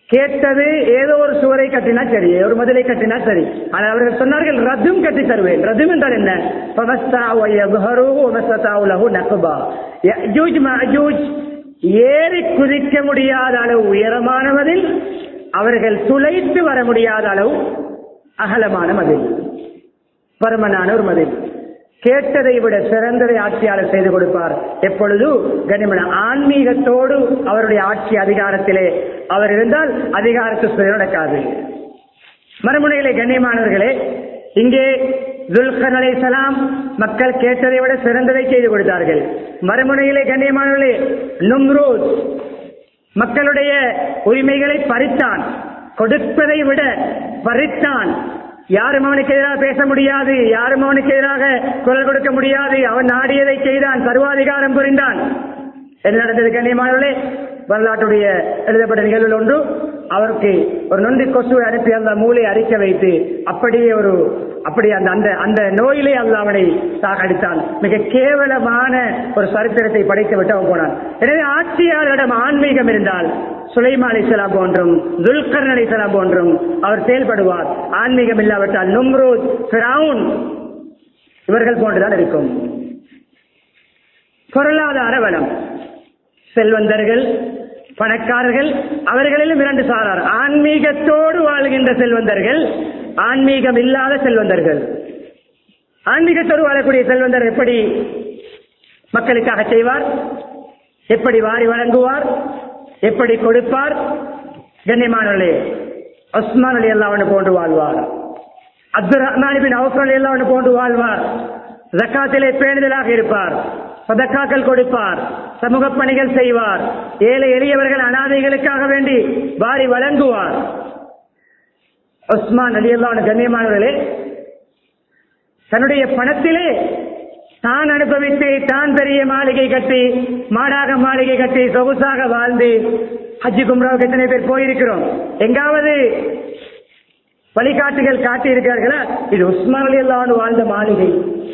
கேட்டது ஏதோ ஒரு சுவரை கட்டினா சரி ஒரு மதிலை கட்டினா சரி ஆனால் அவர்கள் சொன்னார்கள் ரத்தும் கட்டி தருவேன் ரத்தும் என்றால் என்ன ஃபமஸ்தாவ யப்ஹரு வமஸ்ததாவு லஹு நக்பா. யஅஜூஜ் மஅஜூஜ் ஏறி குதிக்க முடியாத அளவு உயரமான மதில் அவர்கள் துளைத்து வர முடியாத அளவு அகலமான மதில் பருமனான ஒரு மதில் கேட்டதை விட சிறந்ததை ஆட்சியாளர் செய்து கொடுப்பார் எப்பொழுது கனிமன ஆன்மீகத்தோடு அவருடைய ஆட்சி அதிகாரத்திலே அவர் இருந்தால் அதிகாரத்து நடக்காது மறுமுனையிலே கண்ணியமானவர்களே இங்கே துல்கர் அலைசலாம் மக்கள் கேட்டதை விட சிறந்ததை செய்து கொடுத்தார்கள் மறுமுனையிலே கண்ணியமானவர்களே நும்ரூத் மக்களுடைய உரிமைகளை பறித்தான் கொடுப்பதை விட பறித்தான் யாரும் அவனுக்கு எதிராக பேச முடியாது யாரும் அவனுக்கு எதிராக குரல் கொடுக்க முடியாது அவன் நாடியதை செய்தான் சர்வாதிகாரம் புரிந்தான் என்ன நடந்தது கண்ணியமானவர்களே வரலாற்றுடைய எழுதப்பட்ட நிகழ்வில் ஒன்று அவருக்கு ஒரு நொண்டி கொசுவை அனுப்பி அந்த மூளை அரிக்க வைத்து அப்படியே ஒரு அப்படி அந்த அந்த அந்த நோயிலே அல்ல அவனை சாகடித்தான் மிக கேவலமான ஒரு சரித்திரத்தை படைத்து விட்டு அவன் போனான் எனவே ஆட்சியாளரிடம் ஆன்மீகம் இருந்தால் சுலைமா அலிசலாம் போன்றும் துல்கர்ன் அலிசலாம் போன்றும் அவர் செயல்படுவார் ஆன்மீகம் இல்லாவிட்டால் நும்ரூத் ஃபிரவுன் இவர்கள் போன்றுதான் இருக்கும் பொருளாதார வளம் செல்வந்தர்கள் பணக்காரர்கள் அவர்களிலும் இரண்டு சாரார் ஆன்மீகத்தோடு வாழ்கின்ற செல்வந்தர்கள் ஆன்மீகம் இல்லாத செல்வந்தர்கள் ஆன்மீகத்தோடு வாழக்கூடிய செல்வந்தர் எப்படி மக்களுக்காக செய்வார் எப்படி வாரி வழங்குவார் எப்படி கொடுப்பார் கண்ணியமானவர்களே உஸ்மான் அலி அல்லாவனு போன்று வாழ்வார் Abdul Rahman bin Auf Ali அல்லாவனு போன்று வாழ்வார் ஜக்காத்திலே பேணுதலாக இருப்பார் சதக்காக்கள் கொடுப்பார் சமூக பணிகள் செய்வார் ஏழை எளியவர்கள் அனாதைகளுக்காக வேண்டி வாரி வழங்குவார் உஸ்மான் அலி அல்லாவனு கண்ணியமானவர்களே தன்னுடைய பணத்திலே தான் அனுபவித்து தான் பெரிய மாளிகை கட்டி மாடாக மாளிகை கட்டி சொகுசாக வாழ்ந்து ஹஜ்ஜி கும்ராவுக்கு எத்தனை பேர் போயிருக்கிறோம் எங்காவது வழிகாட்டுகள் காட்டி இருக்கிறார்களா இது உஸ்மான் அலி அல்லாஹ் வாழ்ந்த மாளிகை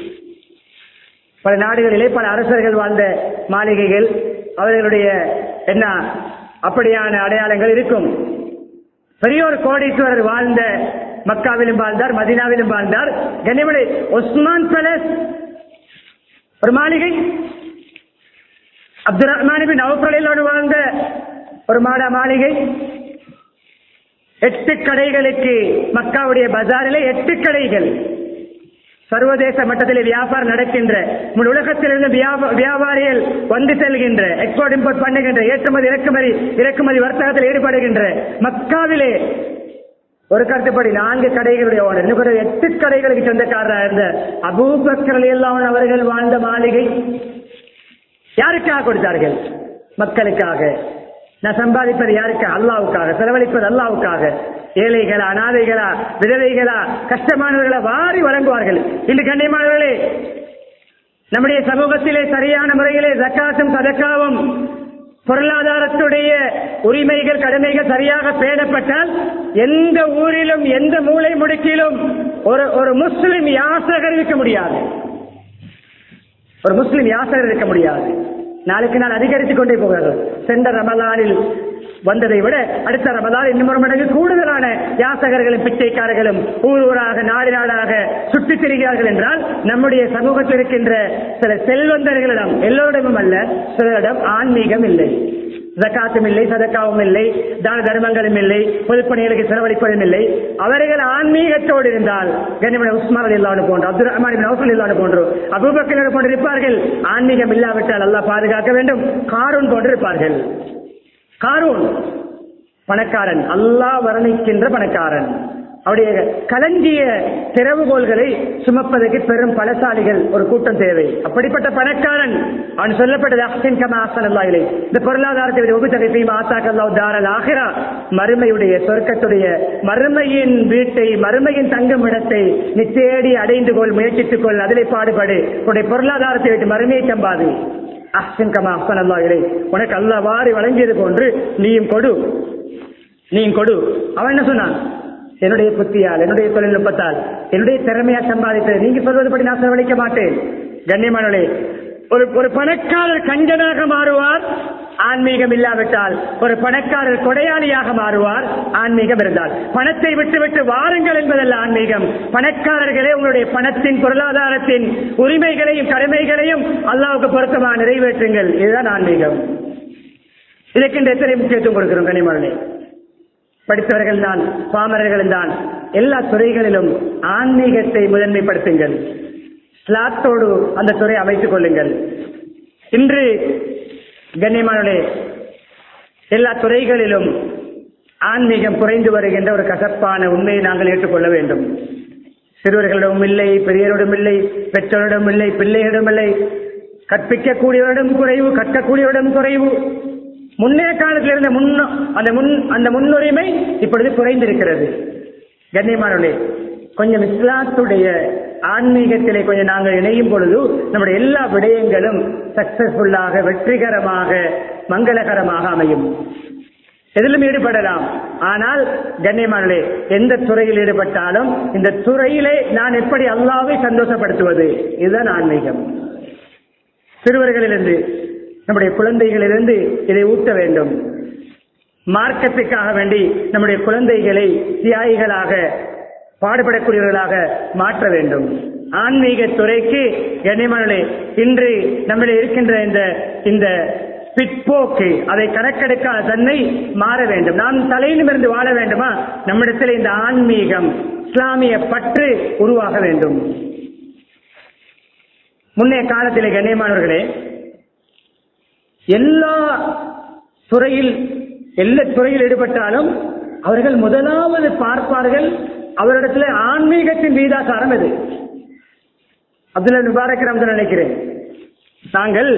பல நாடுகளிலே பல அரசர்கள் வாழ்ந்த மாளிகைகள் அவர்களுடைய என்ன அப்படியான அடையாளங்கள் இருக்கும் பெரிய ஒரு கோடீஸ்வரர் வாழ்ந்த மக்காவிலும் வாழ்ந்தார் மதினாவிலும் வாழ்ந்தார் கனிமலை உஸ்மான் பேலஸ் ஒரு மாளிகை அப்துல் ரஹ்மான் பின் அவுப்ரலிலோடு வாழ்ந்த ஒரு மாடா மாளிகை எட்டு கடைகளுக்கு மக்காவுடைய பஜாரிலே எட்டு கடைகள் சர்வதேச மட்டத்தில் வியாபாரம் நடக்கின்ற முழு உலகத்திலிருந்து வியாப- வியாபாரிகள் வந்து செல்கின்ற எக்ஸ்போர்ட் இம்போர்ட் பண்ணுகின்ற ஏற்றுமதி இறக்குமதி இறக்குமதி வர்த்தகத்தில் ஈடுபடுகின்ற மக்காவிலே ஒரு கருத்துப்படி நான்கு கடைகளுடைய ஓனர் இன்னும் கூட எட்டு கடைகளுக்கு சொந்தக்காரராக இருந்த அபூபக்கர் எல்லாம் அவர்கள் வாழ்ந்த மாளிகை யாருக்காக கொடுத்தார்கள் மக்களுக்காக நான் சம்பாதிப்பது யாருக்கு அல்லாவுக்காக செலவழிப்பது அல்லாவுக்காக ஏழைகளா அனாதைகளா விதவைகளா கஷ்டமானவர்களா வாரி வழங்குவார்கள் இன்று கண்ணியமானவர்களே நம்முடைய சமூகத்திலே சரியான முறையிலே ஜக்காத்தும் சதக்காவும் பொருளாதாரத்துடைய உரிமைகள் கடமைகள் சரியாக பேணப்பட்டால் எந்த ஊரிலும் எந்த மூலை முடுக்கிலும் ஒரு ஒரு முஸ்லிம் யாசகர் இருக்க முடியாது ஒரு முஸ்லிம் யாசகர் இருக்க முடியாது நாளுக்கு நாள் அதிகரித்துக் கொண்டே போகிறார்கள் சென்ற ரமலானில் வந்ததை விட அடுத்த ரமலான் இன்னும் ஒரு மடங்கு கூடுதலான யாசகர்களும் பிச்சைக்காரர்களும் ஊர் ஊராக நாடு நாடாக சுற்றித் திரிகிறார்கள் என்றால் நம்முடைய சமூகத்தில் இருக்கின்ற சில செல்வந்தர்களிடம் எல்லோரிடமும் அல்ல சிலரிடம் ஆன்மீகம் இல்லை ஜக்காத்தும் இல்லை சதக்காவும் இல்லை தான தர்மங்களும் இல்லை பொதுப்பணிகளுக்கு செலவழிப்பதும் இல்லை அவர்கள் ஆன்மீகத்தோடு இருந்தால் கண்ணிமன உஸ்மான் அலி இல்லான்னு போன்று அப்துல் ரஹ்மான் பின் அவுஃப் இல்லான்னு போன்று அபூபக்கர் போன்று இருப்பார்கள் ஆன்மீகம் இல்லாவிட்டால் அல்லாஹ் பாதுகாக்க வேண்டும் காரூன் போன்று இருப்பார்கள் காரூன் பணக்காரன் அல்லாஹ் வர்ணிக்கின்ற பணக்காரன் அவருடைய களஞ்சிய திறவுகோள்களை சுமப்பதற்கு பெரும் பலசாலிகள் ஒரு கூட்டம் தேவை அப்படிப்பட்ட பணக்காரன் அவன் சொல்லப்பட்டது அஹ்சன் கமா அஹ்சன் அல்லாஹ் இலை இந்த பொருளாதாரத்தை விட உபத்தகைப்பையும் ஆத்தாக்க அல்லாஹ் தாரல் ஆகிரா மறுமையுடைய சொர்க்கத்துடைய மறுமையின் வீட்டை மறுமையின் தங்கும் இடத்தை நீ தேடி அடைந்து கொள் முயற்சித்துக் கொள் அதிலே பாடுபடு உன்னுடைய பொருளாதாரத்தை விட்டு மறுமையை தம்பாது அஹ்சன் கமா அஹ்சன் அல்லாஹ் இலை உனக்கு அல்லாஹ் வாரி வழங்கியது போன்று நீயும் கொடு நீயும் கொடு அவன் என்ன சொன்னான் என்னுடைய புத்தியால் என்னுடைய தொழில்நுட்பத்தால் என்னுடைய திறமையா சம்பாதித்தது நீங்க சொல்வதுபடி நான் செலவழிக்க மாட்டேன் கண்ணியமானே ஒரு ஒரு பணக்காரர் கஞ்சனாக மாறுவார் ஆன்மீகம் இல்லாவிட்டால் ஒரு பணக்காரர் கொடையாளியாக மாறுவார் ஆன்மீகம் இருந்தால் பணத்தை விட்டுவிட்டு வாருங்கள் என்பதல்ல ஆன்மீகம் பணக்காரர்களே உங்களுடைய பணத்தின் பொருளாதாரத்தின் உரிமைகளையும் கடமைகளையும் அல்லாவுக்கு பொருத்தமாக நிறைவேற்றுங்கள் இதுதான் ஆன்மீகம் இதற்கு இன்று எத்தனை முக்கியத்துவம் கொடுக்கிறோம் கனிமரனே படித்தவர்கள் தான் பாமரர்கள் தான் எல்லா துறைகளிலும் ஆன்மீகத்தை முதன்மைப்படுத்துங்கள் ஸ்லாத்தோடு அந்த துறை அமைத்துக் கொள்ளுங்கள் இன்று கண்ணியமானே எல்லா துறைகளிலும் ஆன்மீகம் குறைந்து வருகின்ற ஒரு கசப்பான உண்மையை நாங்கள் ஏற்றுக்கொள்ள வேண்டும் சிறுவர்களிடம் இல்லை பெரியவரிடம் இல்லை பெற்றோரிடம் இல்லை பிள்ளைகளிடம் இல்லை கற்பிக்கக்கூடியவரிடம் குறைவு கற்கக்கூடியவரிடம் குறைவு முன்னே காலத்தில் இருந்த முன் அந்த முன் அந்த முன்னுரிமை இப்பொழுது குறைந்திருக்கிறது கண்ணியமானவர்களே கொஞ்சம் இஸ்லாத்துடைய ஆன்மீகத்திலே கொஞ்சம் நாங்கள் இணையும் பொழுது நம்முடைய எல்லா விடயங்களும் சக்சஸ்ஃபுல்லாக வெற்றிகரமாக மங்களகரமாக அமையும் எதிலும் ஈடுபடலாம் ஆனால் கண்ணியமானே எந்த துறையில் ஈடுபட்டாலும் இந்த துறையிலே நான் எப்படி அல்லாவை சந்தோஷப்படுத்துவது இதுதான் ஆன்மீகம் சிறுவர்களிலிருந்து நம்முடைய குழந்தைகளிலிருந்து இதை ஊட்ட வேண்டும் மார்க்கத்துக்காக வேண்டி நம்முடைய குழந்தைகளை தியாகிகளாக பாடுபடக்கூடியவர்களாக மாற்ற வேண்டும் ஆன்மீக துறைக்கு கண்ணியமானே இன்று நம்மிட இருக்கின்ற இந்த இந்த பிற்போக்கு அதை கணக்கெடுக்காத தன்மை மாற வேண்டும் நாம் தலையிலுமிருந்து வாழ வேண்டுமா நம்மிடத்தில் இந்த ஆன்மீகம் இஸ்லாமிய பற்று உருவாக வேண்டும் முன்னைய காலத்திலே கண்ணியமானவர்களே எல்லா துறையில் எல்லா துறையில் ஈடுபட்டாலும் அவர்கள் முதலாவது பார்ப்பார்கள் அவரிடத்துல ஆன்மீகத்தின் வீதாசாரம் எது அப்துல்லா முபாரக் ரம்ஜான் நினைக்கிறேன் நாங்கள்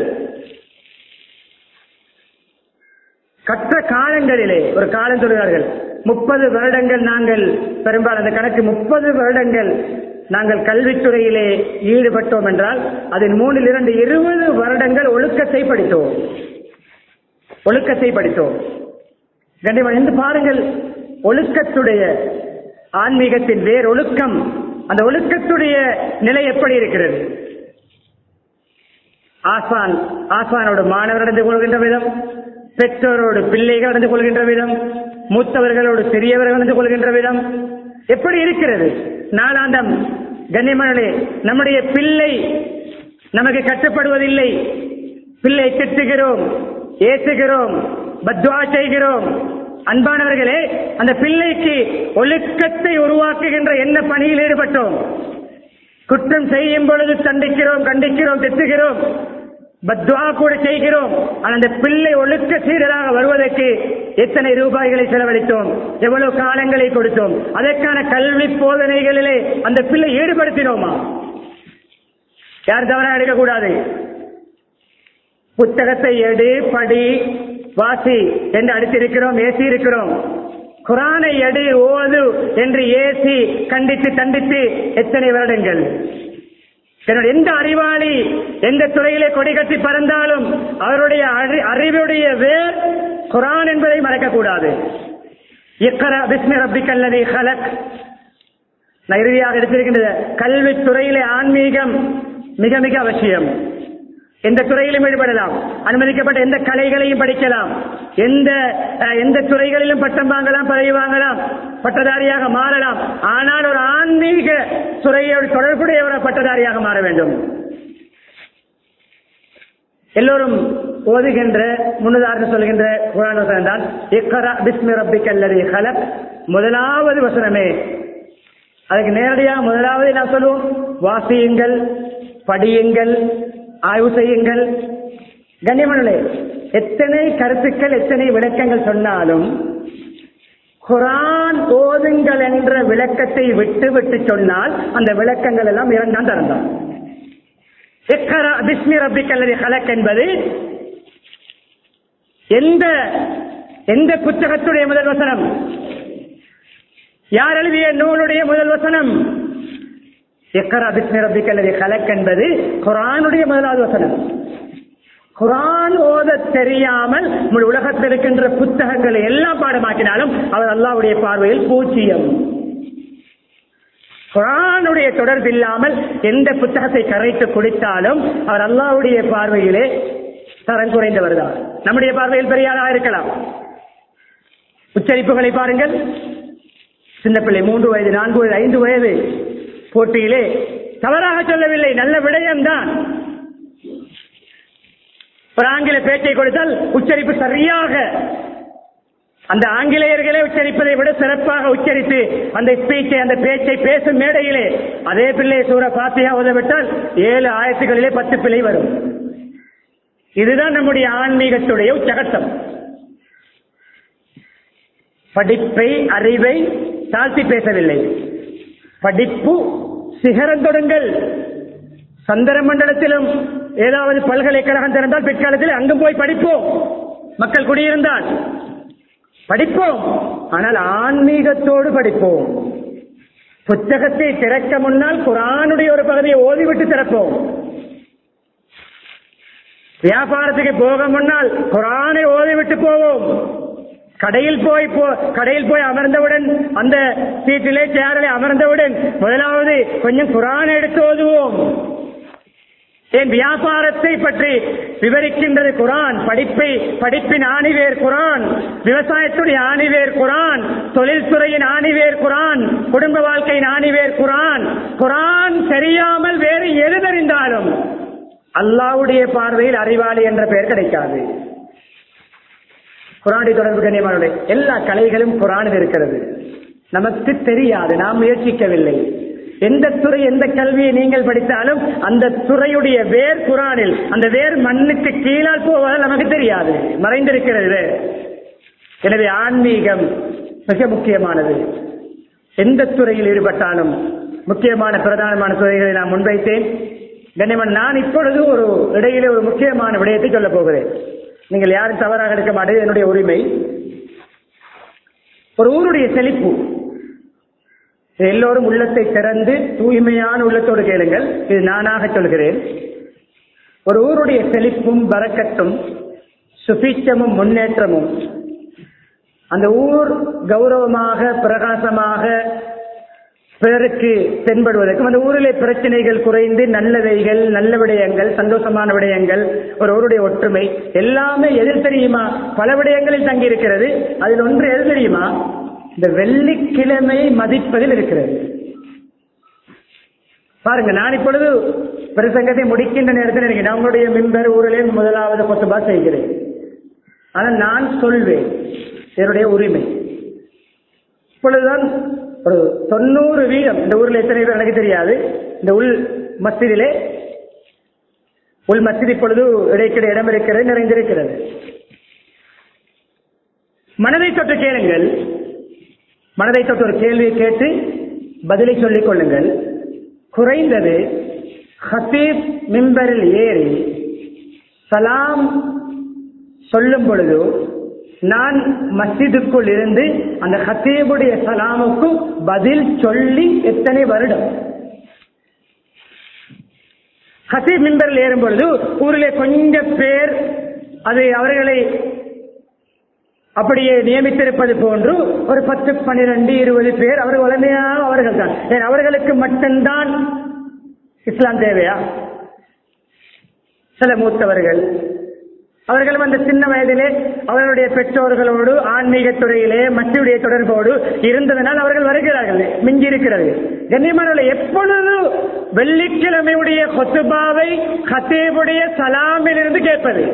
கற்ற காலங்களிலே ஒரு காலம் சொல்கிறார்கள் முப்பது வருடங்கள் நாங்கள் பெரும்பாலும் அந்த கணக்கு முப்பது வருடங்கள் நாங்கள் கல்வித்துறையிலே ஈடுபட்டோம் என்றால் அதில் மூணில் இரண்டு இருபது வருடங்கள் ஒழுக்கத்தை படித்தோம் ஒழுக்கத்தை படித்தோம் கண்டிப்பா என்று பாருங்கள் ஒழுக்கத்துடைய ஆன்மீகத்தின் வேர் ஒழுக்கம் அந்த ஒழுக்கத்துடைய நிலை எப்படி இருக்கிறது ஆசான் ஆசானோடு மாணவர் நடந்து கொள்கின்ற விதம் பெற்றோரோடு பிள்ளைகள் நடந்து கொள்கின்ற விதம் மூத்தவர்களோடு சிறியவர்கள் நடந்து கொள்கின்ற விதம் எப்படி இருக்கிறது நாளாந்தம் கண்ணியமனே நம்முடைய பிள்ளை நமக்கு கட்டுப்படுவதில்லை பிள்ளை திட்டுகிறோம் ஏசுகிறோம் பத்வா செய்கிறோம் அன்பானவர்களே அந்த பிள்ளைக்கு ஒழுக்கத்தை உருவாக்குகின்ற என்ன பணியில் ஈடுபட்டோம் குற்றம் செய்யும் பொழுது தண்டிக்கிறோம் கண்டிக்கிறோம் திட்டுகிறோம் பத்வா கூட செய்கிறோம் ஆனால் அந்த பிள்ளை ஒழுக்க சீடராக வருவதற்கு எத்தனை ரூபாய்களை செலவழித்தோம் எவ்வளவு காலங்களை கொடுத்தோம் அதற்கான கல்வி போதனைகளிலே அந்த பிள்ளை ஈடுபடுத்தினோமா யார் தவறாக எடுக்கக்கூடாது புத்தகத்தை எடு படி வாசி என்று அடித்திருக்கிறோம் ஏசி இருக்கிறோம் குரானை எடு ஓது என்று ஏசி கண்டித்து தண்டித்து எத்தனை வருடங்கள் என்னுடைய எந்த அறிவாளி எந்த துறையிலே கொடி கட்டி பறந்தாலும் அவருடைய அறி- அறிவுடைய வேர் குரான் என்பதை மறக்கக்கூடாது இக்கர பிஸ்மி ரப்பிக்கல்லதி ஹலக் நான் இறுதியாக எடுத்திருக்கின்ற கல்வித் துறையிலே ஆன்மீகம் மிக மிக அவசியம் எந்த துறையிலும் ஈடுபடலாம் அனுமதிக்கப்பட்ட எந்த கலைகளையும் படிக்கலாம் எந்த அஹ், எந்த துறைகளிலும் பட்டம் வாங்கலாம் பதவி வாங்கலாம் பட்டதாரியாக மாறலாம் ஆனால் ஒரு ஆன்மீக துறையோடு தொடர்புடைய ஒரு பட்டதாரியாக மாற வேண்டும் எல்லோரும் ஓதுகின்ற முன்னுதாரணம் சொல்கின்ற குரான் வசனம் தான் இக்கரா பிஸ்மி ரப்பிக்கல்லதி ஹலக் முதலாவது வசனமே அதுக்கு நேரடியாக முதலாவது நான் சொல்லுவோம் வாசியுங்கள் படியுங்கள் ஆய்வு செய்யுங்கள் கண்ணியமனே எத்தனை கருத்துக்கள் எத்தனை விளக்கங்கள் சொன்னாலும் குரான் ஓதுங்கள் என்ற விளக்கத்தை விட்டு விட்டு சொன்னால் அந்த விளக்கங்கள் எல்லாம் இரண்டாம் தரந்தான் இக்கரா பிஸ்மி ரப்பிக்கல்லதி ஹலக் என்பது எந்த எந்த புத்தகத்துடைய முதல் வசனம் யார் எழுதிய நூலுடைய முதல் வசனம் எக்கரா பிஸ்மி ரப்பிக்கல்லதி ஹலக் என்பது குரானுடைய முதலாவது வசனம் குரான் ஓத தெரியாமல் முழு உலகத்தில் இருக்கின்ற புத்தகங்களை எல்லாம் பாடமாக்கினாலும் அவர் அல்லாஹ்வுடைய பார்வையில் பூஜ்ஜியம் குரானுடைய தொடர்பு இல்லாமல் எந்த புத்தகத்தை கரைத்து குடித்தாலும் அவர் அல்லாஹ்வுடைய பார்வையிலே தரம் குறைந்தவர் தான் நம்முடைய பார்வையில் பெரிய ஆளாக இருக்கலாம் உச்சரிப்புகளை பாருங்கள் சின்ன பிள்ளை மூன்று வயது நான்கு வயது ஐந்து வயது போட்டியிலே தவறாக சொல்லவில்லை நல்ல விடயம்தான் ஒரு ஆங்கில பேச்சை கொடுத்தால் உச்சரிப்பு சரியாக அந்த ஆங்கிலேயர்களே உச்சரிப்பதை விட சிறப்பாக உச்சரித்து அந்த ஸ்பீச்சை அந்த பேச்சை பேசும் மேடையிலே அதே பிள்ளை சூற பாத்தியா உதவிட்டால் ஏழு ஆயிரத்துகளிலே பத்து பிள்ளை வரும் இதுதான் நம்முடைய ஆன்மீகத்துடைய உச்சகட்டம் படிப்பை அறிவை தாழ்த்தி பேசவில்லை படிப்பு சிகரம் தொடுங்கள் சந்திர மண்டலத்திலும் ஏதாவது பல்கலைக்கழகம் திறந்தால் பிற்காலத்தில் அங்கும் போய் படிப்போம் மக்கள் குடியிருந்தால் படிப்போம் ஆனால் ஆன்மீகத்தோடு படிப்போம் புத்தகத்தை திறக்க முன்னால் குரானுடைய ஒரு பகுதியை ஓதிவிட்டு திறப்போம் வியாபாரத்துக்கு போக முன்னால் குரானை ஓதிவிட்டு போவோம் கடையில் போய் போ- கடையில் போய் அமர்ந்தவுடன் அந்த சீட்டிலே சேரிலே அமர்ந்தவுடன் முதலாவது கொஞ்சம் குரான் எடுத்து ஓதுவோம் என் வியாபாரத்தை பற்றி விவரிக்கின்றது குரான் படிப்பை படிப்பின் ஆணிவேர் குரான் விவசாயத்துடைய ஆணிவேர் குரான் தொழில்துறையின் ஆணிவேர் குரான் குடும்ப வாழ்க்கையின் ஆணிவேர் குரான் குரான் தெரியாமல் வேறு எது தெரிந்தாலும் அல்லாவுடைய பார்வையில் அறிவாளி என்ற பெயர் கிடைக்காது குரானுடைய தொடர்பு கண்ணியமானுடைய எல்லா கலைகளும் குரானில் இருக்கிறது நமக்கு தெரியாது நாம் முயற்சிக்கவில்லை எந்த துறை எந்த கல்வியை நீங்கள் படித்தாலும் அந்த துறையுடைய வேர் குரானில் அந்த வேர் மண்ணுக்கு கீழால் போவதால் நமக்கு தெரியாது மறைந்திருக்கிறது எனவே ஆன்மீகம் மிக முக்கியமானது எந்த துறையில் ஈடுபட்டாலும் முக்கியமான பிரதானமான துறைகளை நான் முன்வைத்தேன் கண்ணியமன் நான் இப்பொழுது ஒரு இடையிலே ஒரு முக்கியமான விடயத்தை சொல்லப் போகிறேன் நீங்கள் யாரும் தவறாக எடுக்க மாட்டேன் என்னுடைய உரிமை ஒரு ஊருடைய செழிப்பு இது எல்லோரும் உள்ளத்தை திறந்து தூய்மையான உள்ளத்தோடு கேளுங்கள் இது நானாக சொல்கிறேன் ஒரு ஊருடைய செழிப்பும் பறக்கத்தும் சுபீட்சமும் முன்னேற்றமும் அந்த ஊர் கௌரவமாக பிரகாசமாக பிறருக்கு தென்படுவதற்கும் அந்த ஊரிலே பிரச்சனைகள் குறைந்து நல்லவைகள் நல்ல விடயங்கள் சந்தோஷமான விடயங்கள் ஒரு ஊருடைய ஒற்றுமை எல்லாமே எது தெரியுமா பல விடயங்களில் தங்கி இருக்கிறது அதில் ஒன்று எது தெரியுமா இந்த வெள்ளிக்கிழமை மதிப்பதில் இருக்கிறது பாருங்க நான் இப்பொழுது பிரசங்கத்தை முடிக்கின்ற நேரத்தில் எனக்கு நான் உங்களுடைய மின்பர் ஊரிலே முதலாவது கொத்துபா செய்கிறேன் ஆனால் நான் சொல்வேன் என்னுடைய உரிமை இப்பொழுதுதான் ஒரு தொண்ணூறு வீதம் இந்த ஊரில் எத்தனை பேர் எனக்கு தெரியாது இந்த உள் மஸ்ஜிதிலே உள் மஸ்ஜித் இப்பொழுது இடைக்கிட இடம் இருக்கிறது நிறைந்திருக்கிறது மனதை தொட்டு கேளுங்கள் மனதை தொட்டு ஒரு கேள்வியை கேட்டு பதிலை சொல்லிக் கொள்ளுங்கள் குறைந்தது ஹபீப் மிம்பரில் ஏறி சலாம் சொல்லும் பொழுது நான் மஸ்ஜிதுக்குள் இருந்து அந்த ஹத்தீபுடைய சலாமுக்கு பதில் சொல்லி எத்தனை வருடம் ஹசீப் மின்பரில் ஏறும் பொழுது ஊரிலே கொஞ்சம் பேர் அது அவர்களை அப்படியே நியமித்திருப்பது போன்று ஒரு பத்து பன்னிரண்டு இருபது பேர் அவர்கள் வளமையாக அவர்கள் தான் ஏன் அவர்களுக்கு மட்டும்தான் இஸ்லாம் தேவையா சில மூத்தவர்கள் அவர்கள் அந்த சின்ன வயதிலே அவர்களுடைய பெற்றோர்களோடு ஆன்மீக துறையிலே மத்தியுடைய தொடர்போடு இருந்ததனால் அவர்கள் வருகிறார்கள் மிஞ்சி இருக்கிறது கண்ணியமானவர்களை எப்பொழுது வெள்ளிக்கிழமையுடைய கொத்துபாவை ஹத்தேபுடைய சலாமிலிருந்து கேட்பது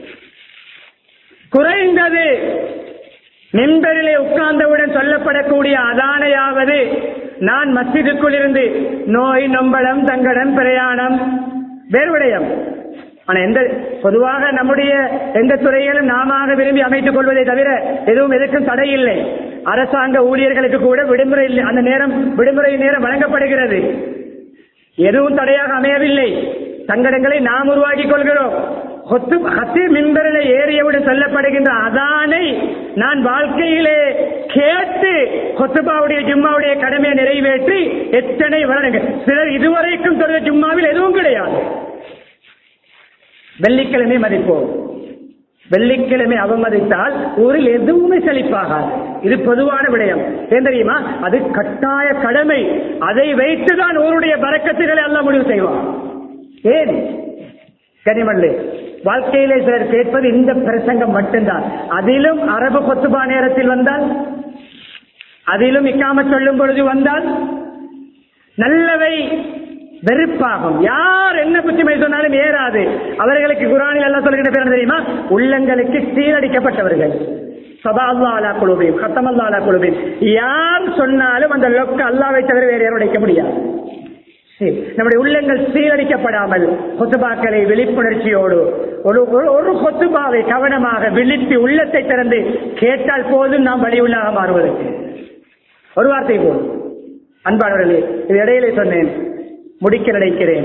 குறைந்தது மின்பரிலே உட்கார்ந்தவுடன் சொல்லப்படக்கூடிய அதானையாவது நான் மஸ்ஜிதுக்குள் இருந்து நோய் நொம்பலம் தங்கடம் பிரயாணம் வேறு விடயம் ஆனா எந்த பொதுவாக நம்முடைய எந்த துறையிலும் நாம விரும்பி அமைத்துக் கொள்வதை தவிர எதுவும் எதற்கும் தடை இல்லை அரசாங்க ஊழியர்களுக்கு கூட விடுமுறை இல்லை. அந்த நேரம் விடுமுறை நேரம் வழங்கப்படுகிறது எதுவும் தடையாக அமையவில்லை சங்கடங்களை நாம் உருவாக்கிக் கொள்கிறோம் ஹொத்து ஹத்தி மின்பரில் ஏறியவுடன் சொல்லப்படுகின்ற அதானை நான் வாழ்க்கையிலே கேட்டு கொத்துபாவுடைய ஜும்மாவுடைய கடமையை நிறைவேற்றி எத்தனை வருடங்கள் சிலர் இதுவரைக்கும் தொடர் ஜும்மாவில் எதுவும் கிடையாது வெள்ளிக்கிழமை மதிப்போம் வெள்ளிக்கிழமை அவமதித்தால் ஊரில் எதுவுமே செழிப்பாகாது இது பொதுவான விடயம் ஏன் தெரியுமா அது கட்டாய கடமை அதை வைத்துதான் ஊருடைய பறக்கத்துகளை எல்லாம் முடிவு செய்வான் ஏன் கனிமல்லு வாழ்க்கையிலே சிலர் கேட்பது இந்த பிரசங்கம் மட்டும்தான் அதிலும் அரபு கொத்துபா நேரத்தில் வந்தால் அதிலும் இக்காம சொல்லும் பொழுது வந்தால் நல்லவை வெறுப்பாகும் யார் என்ன புத்திமை சொன்னாலும் ஏறாது அவர்களுக்கு குரானில் எல்லாம் சொல்லுகிற பேர் என்ன தெரியுமா உள்ளங்களுக்கு சீரடிக்கப்பட்டவர்கள் சபால்லா அலா குழுவையும் கத்தமல்லா அலா குழுவையும் யார் சொன்னாலும் அந்த லொக்க அல்லாவை தவிர வேறு யாரும் உடைக்க முடியாது சரி, நம்முடைய உள்ளங்கள் சீரடிக்கப்படாமல் கொத்துபாக்களை விழிப்புணர்ச்சியோடு ஒரு ஒரு- ஒரு கொத்துபாவை கவனமாக விழித்து உள்ளத்தை திறந்து கேட்டால் போதும் நாம் வழியுள்ளாக மாறுவதற்கு ஒரு வார்த்தை போதும் அன்பானவர்களே இது இடையிலே சொன்னேன் முடிக்க நினைக்கிறேன்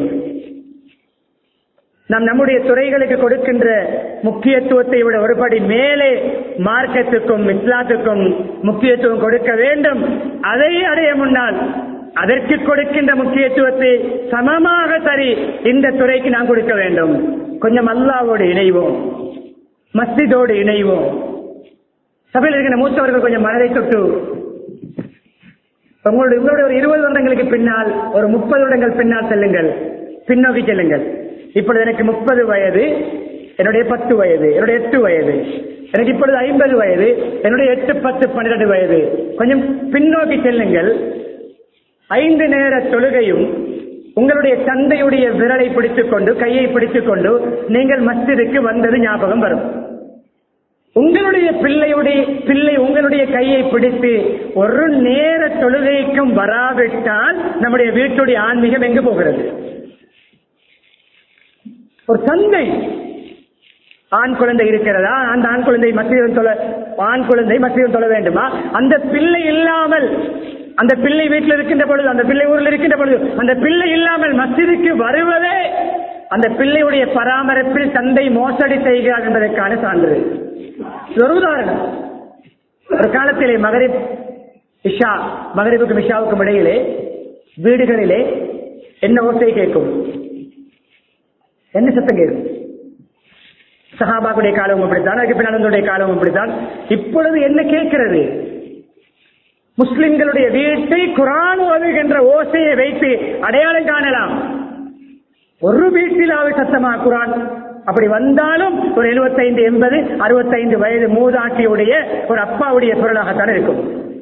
நாம் நம்முடைய துறைகளுக்கு கொடுக்கின்ற முக்கியத்துவத்தை விட ஒருபடி மேலே மார்க்கத்துக்கும் இஸ்லாத்துக்கும் முக்கியத்துவம் கொடுக்க வேண்டும் அதை அடைய முன்னால் அதற்கு கொடுக்கின்ற முக்கியத்துவத்தை சமமாக சரி இந்த துறைக்கு நாம் கொடுக்க வேண்டும் கொஞ்சம் அல்லாவோடு இணைவோம் மஸ்ஜிதோடு இணைவோம் சபையில் இருக்கிற மூத்தவர்கள் கொஞ்சம் மனதை தொட்டு உங்களுடைய உங்களுடைய ஒரு இருபது வருடங்களுக்கு பின்னால் ஒரு முப்பது வருடங்கள் பின்னால் செல்லுங்கள் பின்னோக்கி செல்லுங்கள் இப்பொழுது எனக்கு முப்பது வயது என்னுடைய பத்து வயது என்னுடைய எட்டு வயது எனக்கு இப்பொழுது ஐம்பது வயது என்னுடைய எட்டு பத்து பன்னிரண்டு வயது கொஞ்சம் பின்னோக்கி செல்லுங்கள் ஐந்து நேர தொழுகையும் உங்களுடைய தந்தையுடைய விரலை பிடித்துக் கொண்டு கையை பிடித்துக் கொண்டு நீங்கள் மஸ்ஜிதுக்கு வந்தது ஞாபகம் வரும் உங்களுடைய பிள்ளையுடைய பிள்ளை உங்களுடைய கையை பிடித்து ஒரு நேர தொழுகைக்கும் வராவிட்டால் நம்முடைய வீட்டுடைய ஆன்மீகம் எங்கு போகிறது ஒரு தந்தை ஆண் குழந்தை இருக்கிறதா அந்த ஆண் குழந்தை மத்தியம் தொழ ஆண் குழந்தை மத்தியம் தொழ வேண்டுமா அந்த பிள்ளை இல்லாமல் அந்த பிள்ளை வீட்டில் இருக்கின்ற பொழுது அந்த பிள்ளை ஊரில் இருக்கின்ற பொழுது அந்த பிள்ளை இல்லாமல் மஸ்ஜிதுக்கு வருவதே அந்த பிள்ளையுடைய பராமரிப்பில் தந்தை மோசடி செய்கிறார் என்பதற்கான சான்று இது ஒரு உதாரணம் ஒரு காலத்திலே மகரிப் இஷா மகரிபுக்கும் இஷாவுக்கும் இடையிலே வீடுகளிலே என்ன ஓசை கேட்கும் என்ன சத்தம் கேட்கும் சஹாபாக்குடைய காலமும் அப்படித்தான் அதுக்கு பின்னாளுடைய காலமும் அப்படித்தான் இப்பொழுது என்ன கேட்கிறது முஸ்லிம்களுடைய வீட்டை குரான் ஓதுகின்ற ஓசையை வைத்து அடையாளம் காணலாம் ஒரு வீட்டிலாவது சத்தமா குரான் அப்படி வந்தாலும் ஒரு 75 எண்பது அறுபத்தைந்து வயது மூதாட்டியுடைய ஒரு அப்பாவுடைய குரலாகத்தான் இருக்கும்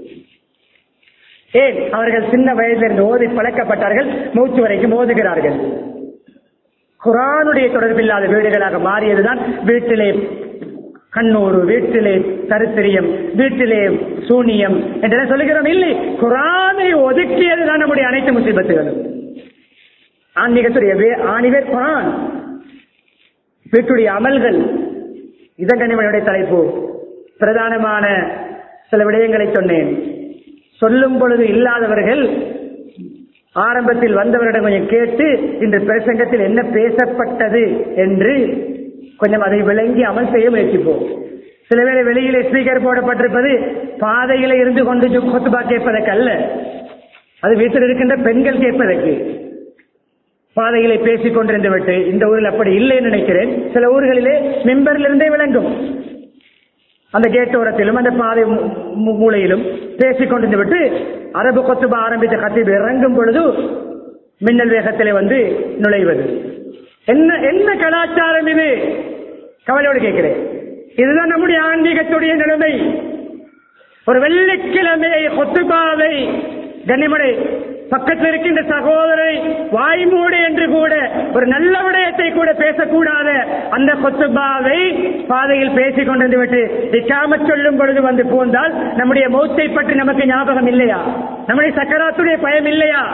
ஏன் அவர்கள் சின்ன வயதிலிருந்து ஓதி பழக்கப்பட்டார்கள் மூச்சு வரைக்கும் ஓதுகிறார்கள் குரானுடைய தொடர்பில்லாத வீடுகளாக மாறியதுதான் வீட்டிலே கண்ணூறு வீட்டிலே தருத்திரியம் வீட்டிலே சூனியம் என்றெல்லாம் சொல்லுகிறோம் இல்லை குரானை ஒதுக்கியதுதான் நம்முடைய அனைத்து முசிபத்துகளும் ஆன்மீகத்துடைய வே- ஆணிவேர் குரான் வீட்டுடைய அமல்கள் இதன் கனிமனுடைய தலைப்பு பிரதானமான சில விடயங்களை சொன்னேன் சொல்லும் பொழுது இல்லாதவர்கள் ஆரம்பத்தில் வந்தவரிடம் கொஞ்சம் கேட்டு இன்று பிரசங்கத்தில் என்ன பேசப்பட்டது என்று கொஞ்சம் அதை விளங்கி அமல் செய்ய முயற்சிப்போம் சில வேளை வெளியிலே ஸ்பீக்கர் போடப்பட்டிருப்பது பாதையில இருந்து கொண்டு ஜு- கொத்துபா கேட்பதற்கு அல்ல அது வீட்டில் இருக்கின்ற பெண்கள் கேட்பதற்கு பாதைகளை பேசிக் கொண்டிருந்து விட்டு இந்த ஊரில் அப்படி இல்லைன்னு நினைக்கிறேன் சில ஊர்களிலே மெம்பர்ல இருந்தே விளங்கும் அந்த கேட்டோரத்திலும் அந்த பாதை மூ- மூ- மூலையிலும் பேசிக் கொண்டிருந்து விட்டு அரபு கொத்துபா ஆரம்பித்த கத்தீப் இறங்கும் பொழுது மின்னல் வேகத்திலே வந்து நுழைவது என்ன என்ன கலாச்சாரம் இது கவலையோடு கேட்கிறேன் இதுதான் நம்முடைய ஆன்மீகத்துடைய நிலைமை ஒரு வெள்ளிக்கிழமையை கொத்துபாவை கண்ணிமடை பக்கத்தில் இருக்கின்ற சகோதரரை வாய்மூடு என்று கூட ஒரு நல்ல விடயத்தை கூட பேசக்கூடாத அந்த கொத்துபாவை பாதையில் பேசிக் கொண்டிருந்து விட்டு இக்காம சொல்லும் பொழுது வந்து போந்தால் நம்முடைய மௌத்தை பற்றி நமக்கு ஞாபகம் இல்லையா நம்முடைய சக்கராத்துடைய பயம் இல்லையா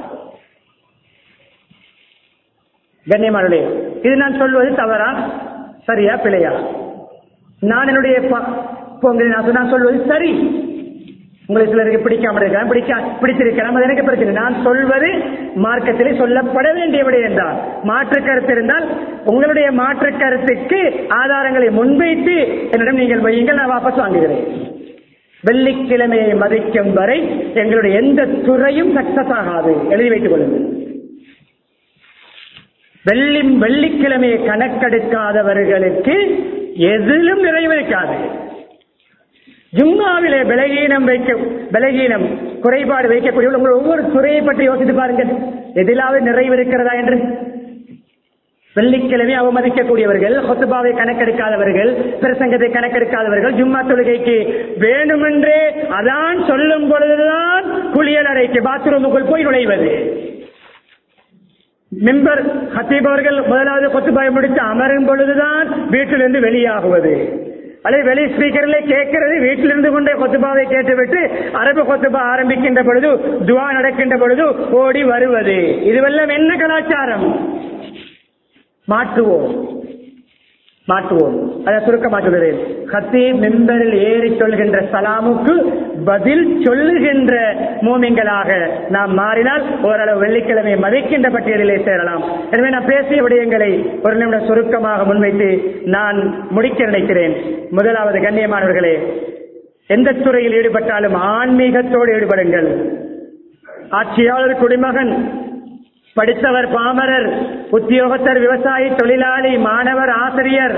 கண்ணியமானே இது நான் சொல்வது தவறா சரியா பிழையா நான் என்னுடைய ப- போங்க நான் சொ- நான் சொல்வது சரி உங்களை சிலருக்கு பிடிக்காம இருக்கலாம் பிடிக்க பிடித்திருக்கலாம் அது எனக்கு பிரச்சனை நான் சொல்வது மார்க்கத்திலே சொல்லப்பட வேண்டிய விடயம் என்றால் மாற்று கருத்து இருந்தால் உங்களுடைய மாற்று கருத்துக்கு ஆதாரங்களை முன்வைத்து என்னிடம் நீங்கள் வையுங்கள் நான் வாபஸ் வாங்குகிறேன் வெள்ளிக்கிழமையை மதிக்கும் வரை எங்களுடைய எந்த துறையும் சக்சஸ் ஆகாது எழுதி வைத்துக் கொள்ளுங்கள் வெள்ளி வெள்ளிக்கிழமையை கணக்கெடுக்காதவர்களுக்கு எதிலும் நிறைவிருக்காது ஜும்மாவிலே பலகீனம் வைக்க பலகீனம் குறைபாடு வைக்கக்கூடிய உங்கள் ஒவ்வொரு துறையை பற்றி யோசித்து பாருங்கள் எதிலாவது நிறைவு இருக்கிறதா என்று வெள்ளிக்கிழமை அவமதிக்கக்கூடியவர்கள் ஹொத்துபாவை கணக்கெடுக்காதவர்கள் பிரசங்கத்தை கணக்கெடுக்காதவர்கள் ஜும்மா தொழுகைக்கு வேண்டுமென்றே அதான் சொல்லும் பொழுதுதான் குளியல் அறைக்கு பாத்ரூமுக்குள் போய் நுழைவது மெம்பர் ஹத்தீப் அவர்கள் முதலாவது கொத்துபாய் முடித்து அமரும் பொழுதுதான் வீட்டிலிருந்து வெளியாகுவது அல்லது வெளி ஸ்பீக்கர்ல கேட்கிறது வீட்டிலிருந்து கொண்டே கொத்துபாவை கேட்டுவிட்டு அரபு கொத்துபா ஆரம்பிக்கின்ற பொழுது துவா நடக்கின்ற பொழுது ஓடி வருவது இதுவெல்லாம் என்ன கலாச்சாரம் மாற்றுவோம் மாற்றுவோம் அதை சுருக்கமா சொல்கிறேன் ஹத்தீப் மெம்பரில் ஏறி சொல்கின்ற சலாமுக்கு பதில் சொல்லுகின்ற மூமிங்களாக நாம் மாறினால் ஓரளவு வெள்ளிக்கிழமை மதிக்கின்ற பட்டியலிலே சேரலாம் எனவே நான் பேசிய விடயங்களை ஒரு நிமிடம் சுருக்கமாக முன்வைத்து நான் முடிக்க நினைக்கிறேன் முதலாவது கண்ணியமானவர்களே எந்த துறையில் ஈடுபட்டாலும் ஆன்மீகத்தோடு ஈடுபடுங்கள் ஆட்சியாளர் குடிமகன் படித்தவர் பாமரர் உத்தியோகத்தர் விவசாயி தொழிலாளி மாணவர் ஆசிரியர்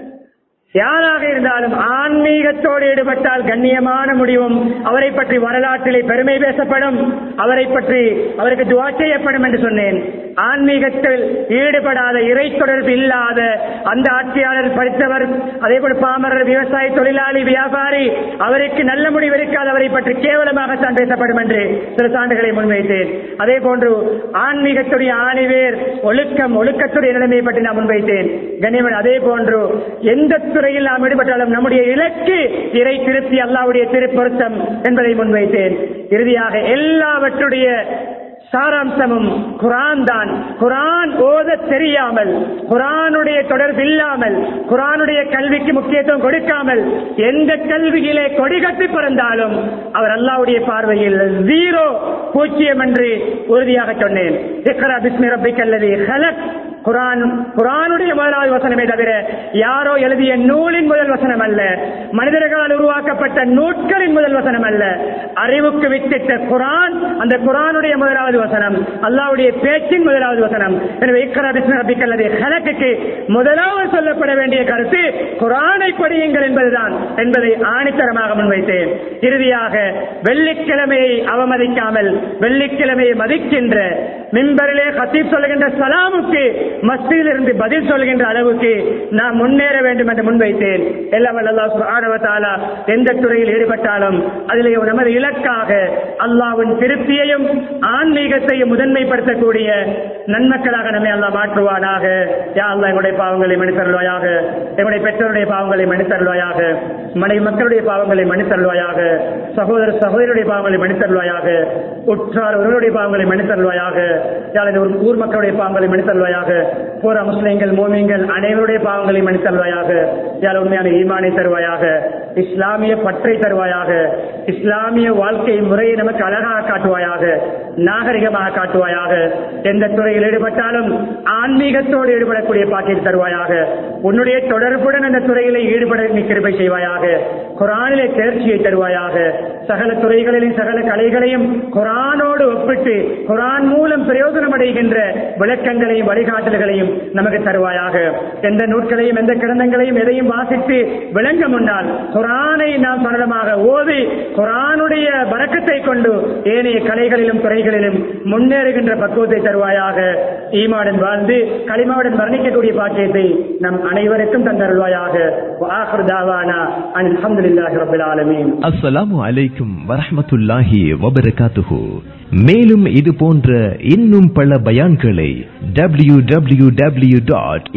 யாராக இருந்தாலும் ஆன்மீகத்தோடு ஈடுபட்டால் கண்ணியமான முடிவும் அவரை பற்றி வரலாற்றிலே பெருமை பேசப்படும் அவரை பற்றி அவருக்கு துவா செய்யப்படும் என்று சொன்னேன் ஆன்மீகத்தில் ஈடுபடாத இறை தொடர்பு இல்லாத அந்த ஆட்சியாளர் படித்தவர் அதே போல பாமரர் விவசாயி தொழிலாளி வியாபாரி அவருக்கு நல்ல முடிவு இருக்காது அவரை பற்றி கேவலமாகத்தான் பேசப்படும் என்று சில சான்றுகளை முன்வைத்தேன் அதே போன்று ஆன்மீகத்துடைய ஆணிவேர் ஒழுக்கம் ஒழுக்கத்துடைய நிலைமையை பற்றி நான் முன்வைத்தேன் கண்ணியமன் அதே போன்று எந்த துறையில் நாம் ஈடுபட்டாலும் நம்முடைய இலக்கு இறை திருப்தி அல்லாவுடைய திருப்பொருத்தம் என்பதை முன்வைத்தேன் இறுதியாக எல்லாவற்றுடைய சாராம்சமும் குரான் தான் குரான் ஓத தெரியாமல் குரானுடைய தொடர்பு இல்லாமல் குரானுடைய கல்விக்கு முக்கியத்துவம் கொடுக்காமல் எந்த கல்வியிலே கொடிகட்டி பிறந்தாலும் அவர் அல்லாவுடைய பார்வையில் ஜீரோ பூஜ்ஜியம் என்று உறுதியாக சொன்னேன் இக்ரா பிஸ்மி ரப்பிக்கல்லதி ஹலக் குரான் குரானுடைய முதலாவது வசனமே தவிர யாரோ எழுதிய நூலின் முதல் வசனம் அல்ல மனிதர்களால் உருவாக்கப்பட்ட நூட்களின் முதல் வசனம் அல்ல அறிவுக்கு வித்திட்ட குரான் அந்த குரானுடைய முதலாவது வசனம் அல்லாவுடைய பேச்சின் முதலாவது வசனம் எனவே இக்கரா பிஸ்மி ரப்பிக்கல்லதி ஹலக்குக்கு முதலாவது சொல்லப்பட வேண்டிய கருத்து குரானை படியுங்கள் என்பதுதான் என்பதை ஆணித்தரமாக முன்வைத்தேன் இறுதியாக வெள்ளிக்கிழமையை அவமதிக்காமல் வெள்ளிக்கிழமையை மதிக்கின்ற மின்பரிலே ஹத்தீப் சொல்லுகின்ற சலாமுக்கு மஸ்தியில் இருந்து பதில் சொல்கின்ற அளவுக்கு நாம் முன்னேற வேண்டும் என்று முன்வைத்தேன் எல்லாம் அல்லாஹ் சுப்ஹானஹு வ தஆலா எந்த துறையில் ஈடுபட்டாலும் அதிலே நமது இலக்காக அல்லாஹ்வின் திருப்தியையும் ஆன்மீகத்தையும் முதன்மைப்படுத்தக்கூடிய நன்மக்களாக நம்மை அல்லாஹ் மாற்றுவானாக யா அல்லாஹ் எங்களுடைய பாவங்களை மன்னித்தருள்வாயாக எங்களுடைய பெற்றோருடைய பாவங்களை மன்னித்தருள்வாயாக மனைவி மக்களுடைய பாவங்களை மன்னித்தருள்வாயாக சகோதர சகோதரியுடைய பாவங்களை மன்னித்தருள்வாயாக உற்றார் ஒருவருடைய பாவங்களை மன்னித்தருள்வாயாக யாழ் இந்த ஊர் ஊர் மக்களுடைய பாவங்களை மன்னித்தருள்வாயாக போற முஸ்லிம்கள் மோமியங்கள் அனைவருடைய பாவங்களை மன்னித்தருள்வாயாக யாழ் உண்மையான ஈமானை தருவாயாக இஸ்லாமிய பற்றை தருவாயாக இஸ்லாமிய வாழ்க்கை முறையை நமக்கு அழகாக காட்டுவாயாக நாகரிகமாக காட்டுவாயாக எந்த துறையில் ஈடுபட்டாலும் ஆன்மீகத்தோடு ஈடுபடக்கூடிய பாக்கியத்தை தருவாயாக உன்னுடைய தொடர்புடன் அந்த துறையிலே ஈடுபட நீ கிருபை செய்வாயாக குரானிலே தேர்ச்சியை தருவாயாக சகல துறைகளிலும் சகல கலைகளையும் குரானோடு ஒப்பிட்டு குரான் மூலம் பிரயோஜனம் அடைகின்ற விளக்கங்களையும் வழிகாட்டல்களையும் நமக்கு தருவாயாக எந்த நூட்களையும் எந்த கிரந்தங்களையும் எதையும் வாசித்து விளங்க முன்னால் குரானை நாம் சரளமாக ஓதி குரானுடைய பறக்கத்தை கொண்டு ஏனைய கலைகளிலும் துறைகளிலும் முன்னேறுகின்ற பக்குவத்தை தருவாயாக ஈமாடன் வாழ்ந்து களிமாவுடன் வர்ணிக்கக்கூடிய பாக்கியத்தை நம் அனைவருக்கும் தந்தருள்வாயாக ஆஹர் தாவானா அல்ஹம்துலில்லாஹி ரப்பில் ஆலமீன் அஸ்ஸலாமு அலைக்கும் வரஹ்மத்துல்லாஹி வபரகாத்துஹு மேலும் இது போன்ற இன்னும் பல பயான்களை W W W dot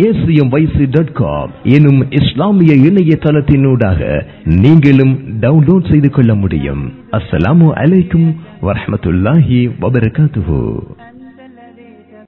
dot com எனும் இஸ்லாமிய இணையதளத்தினூடாக நீங்களும் டவுன்லோட் செய்து கொள்ள முடியும் அஸ்ஸலாமு அலைக்கும் வரஹ்மத்துல்லாஹி வபரகாத்துஹு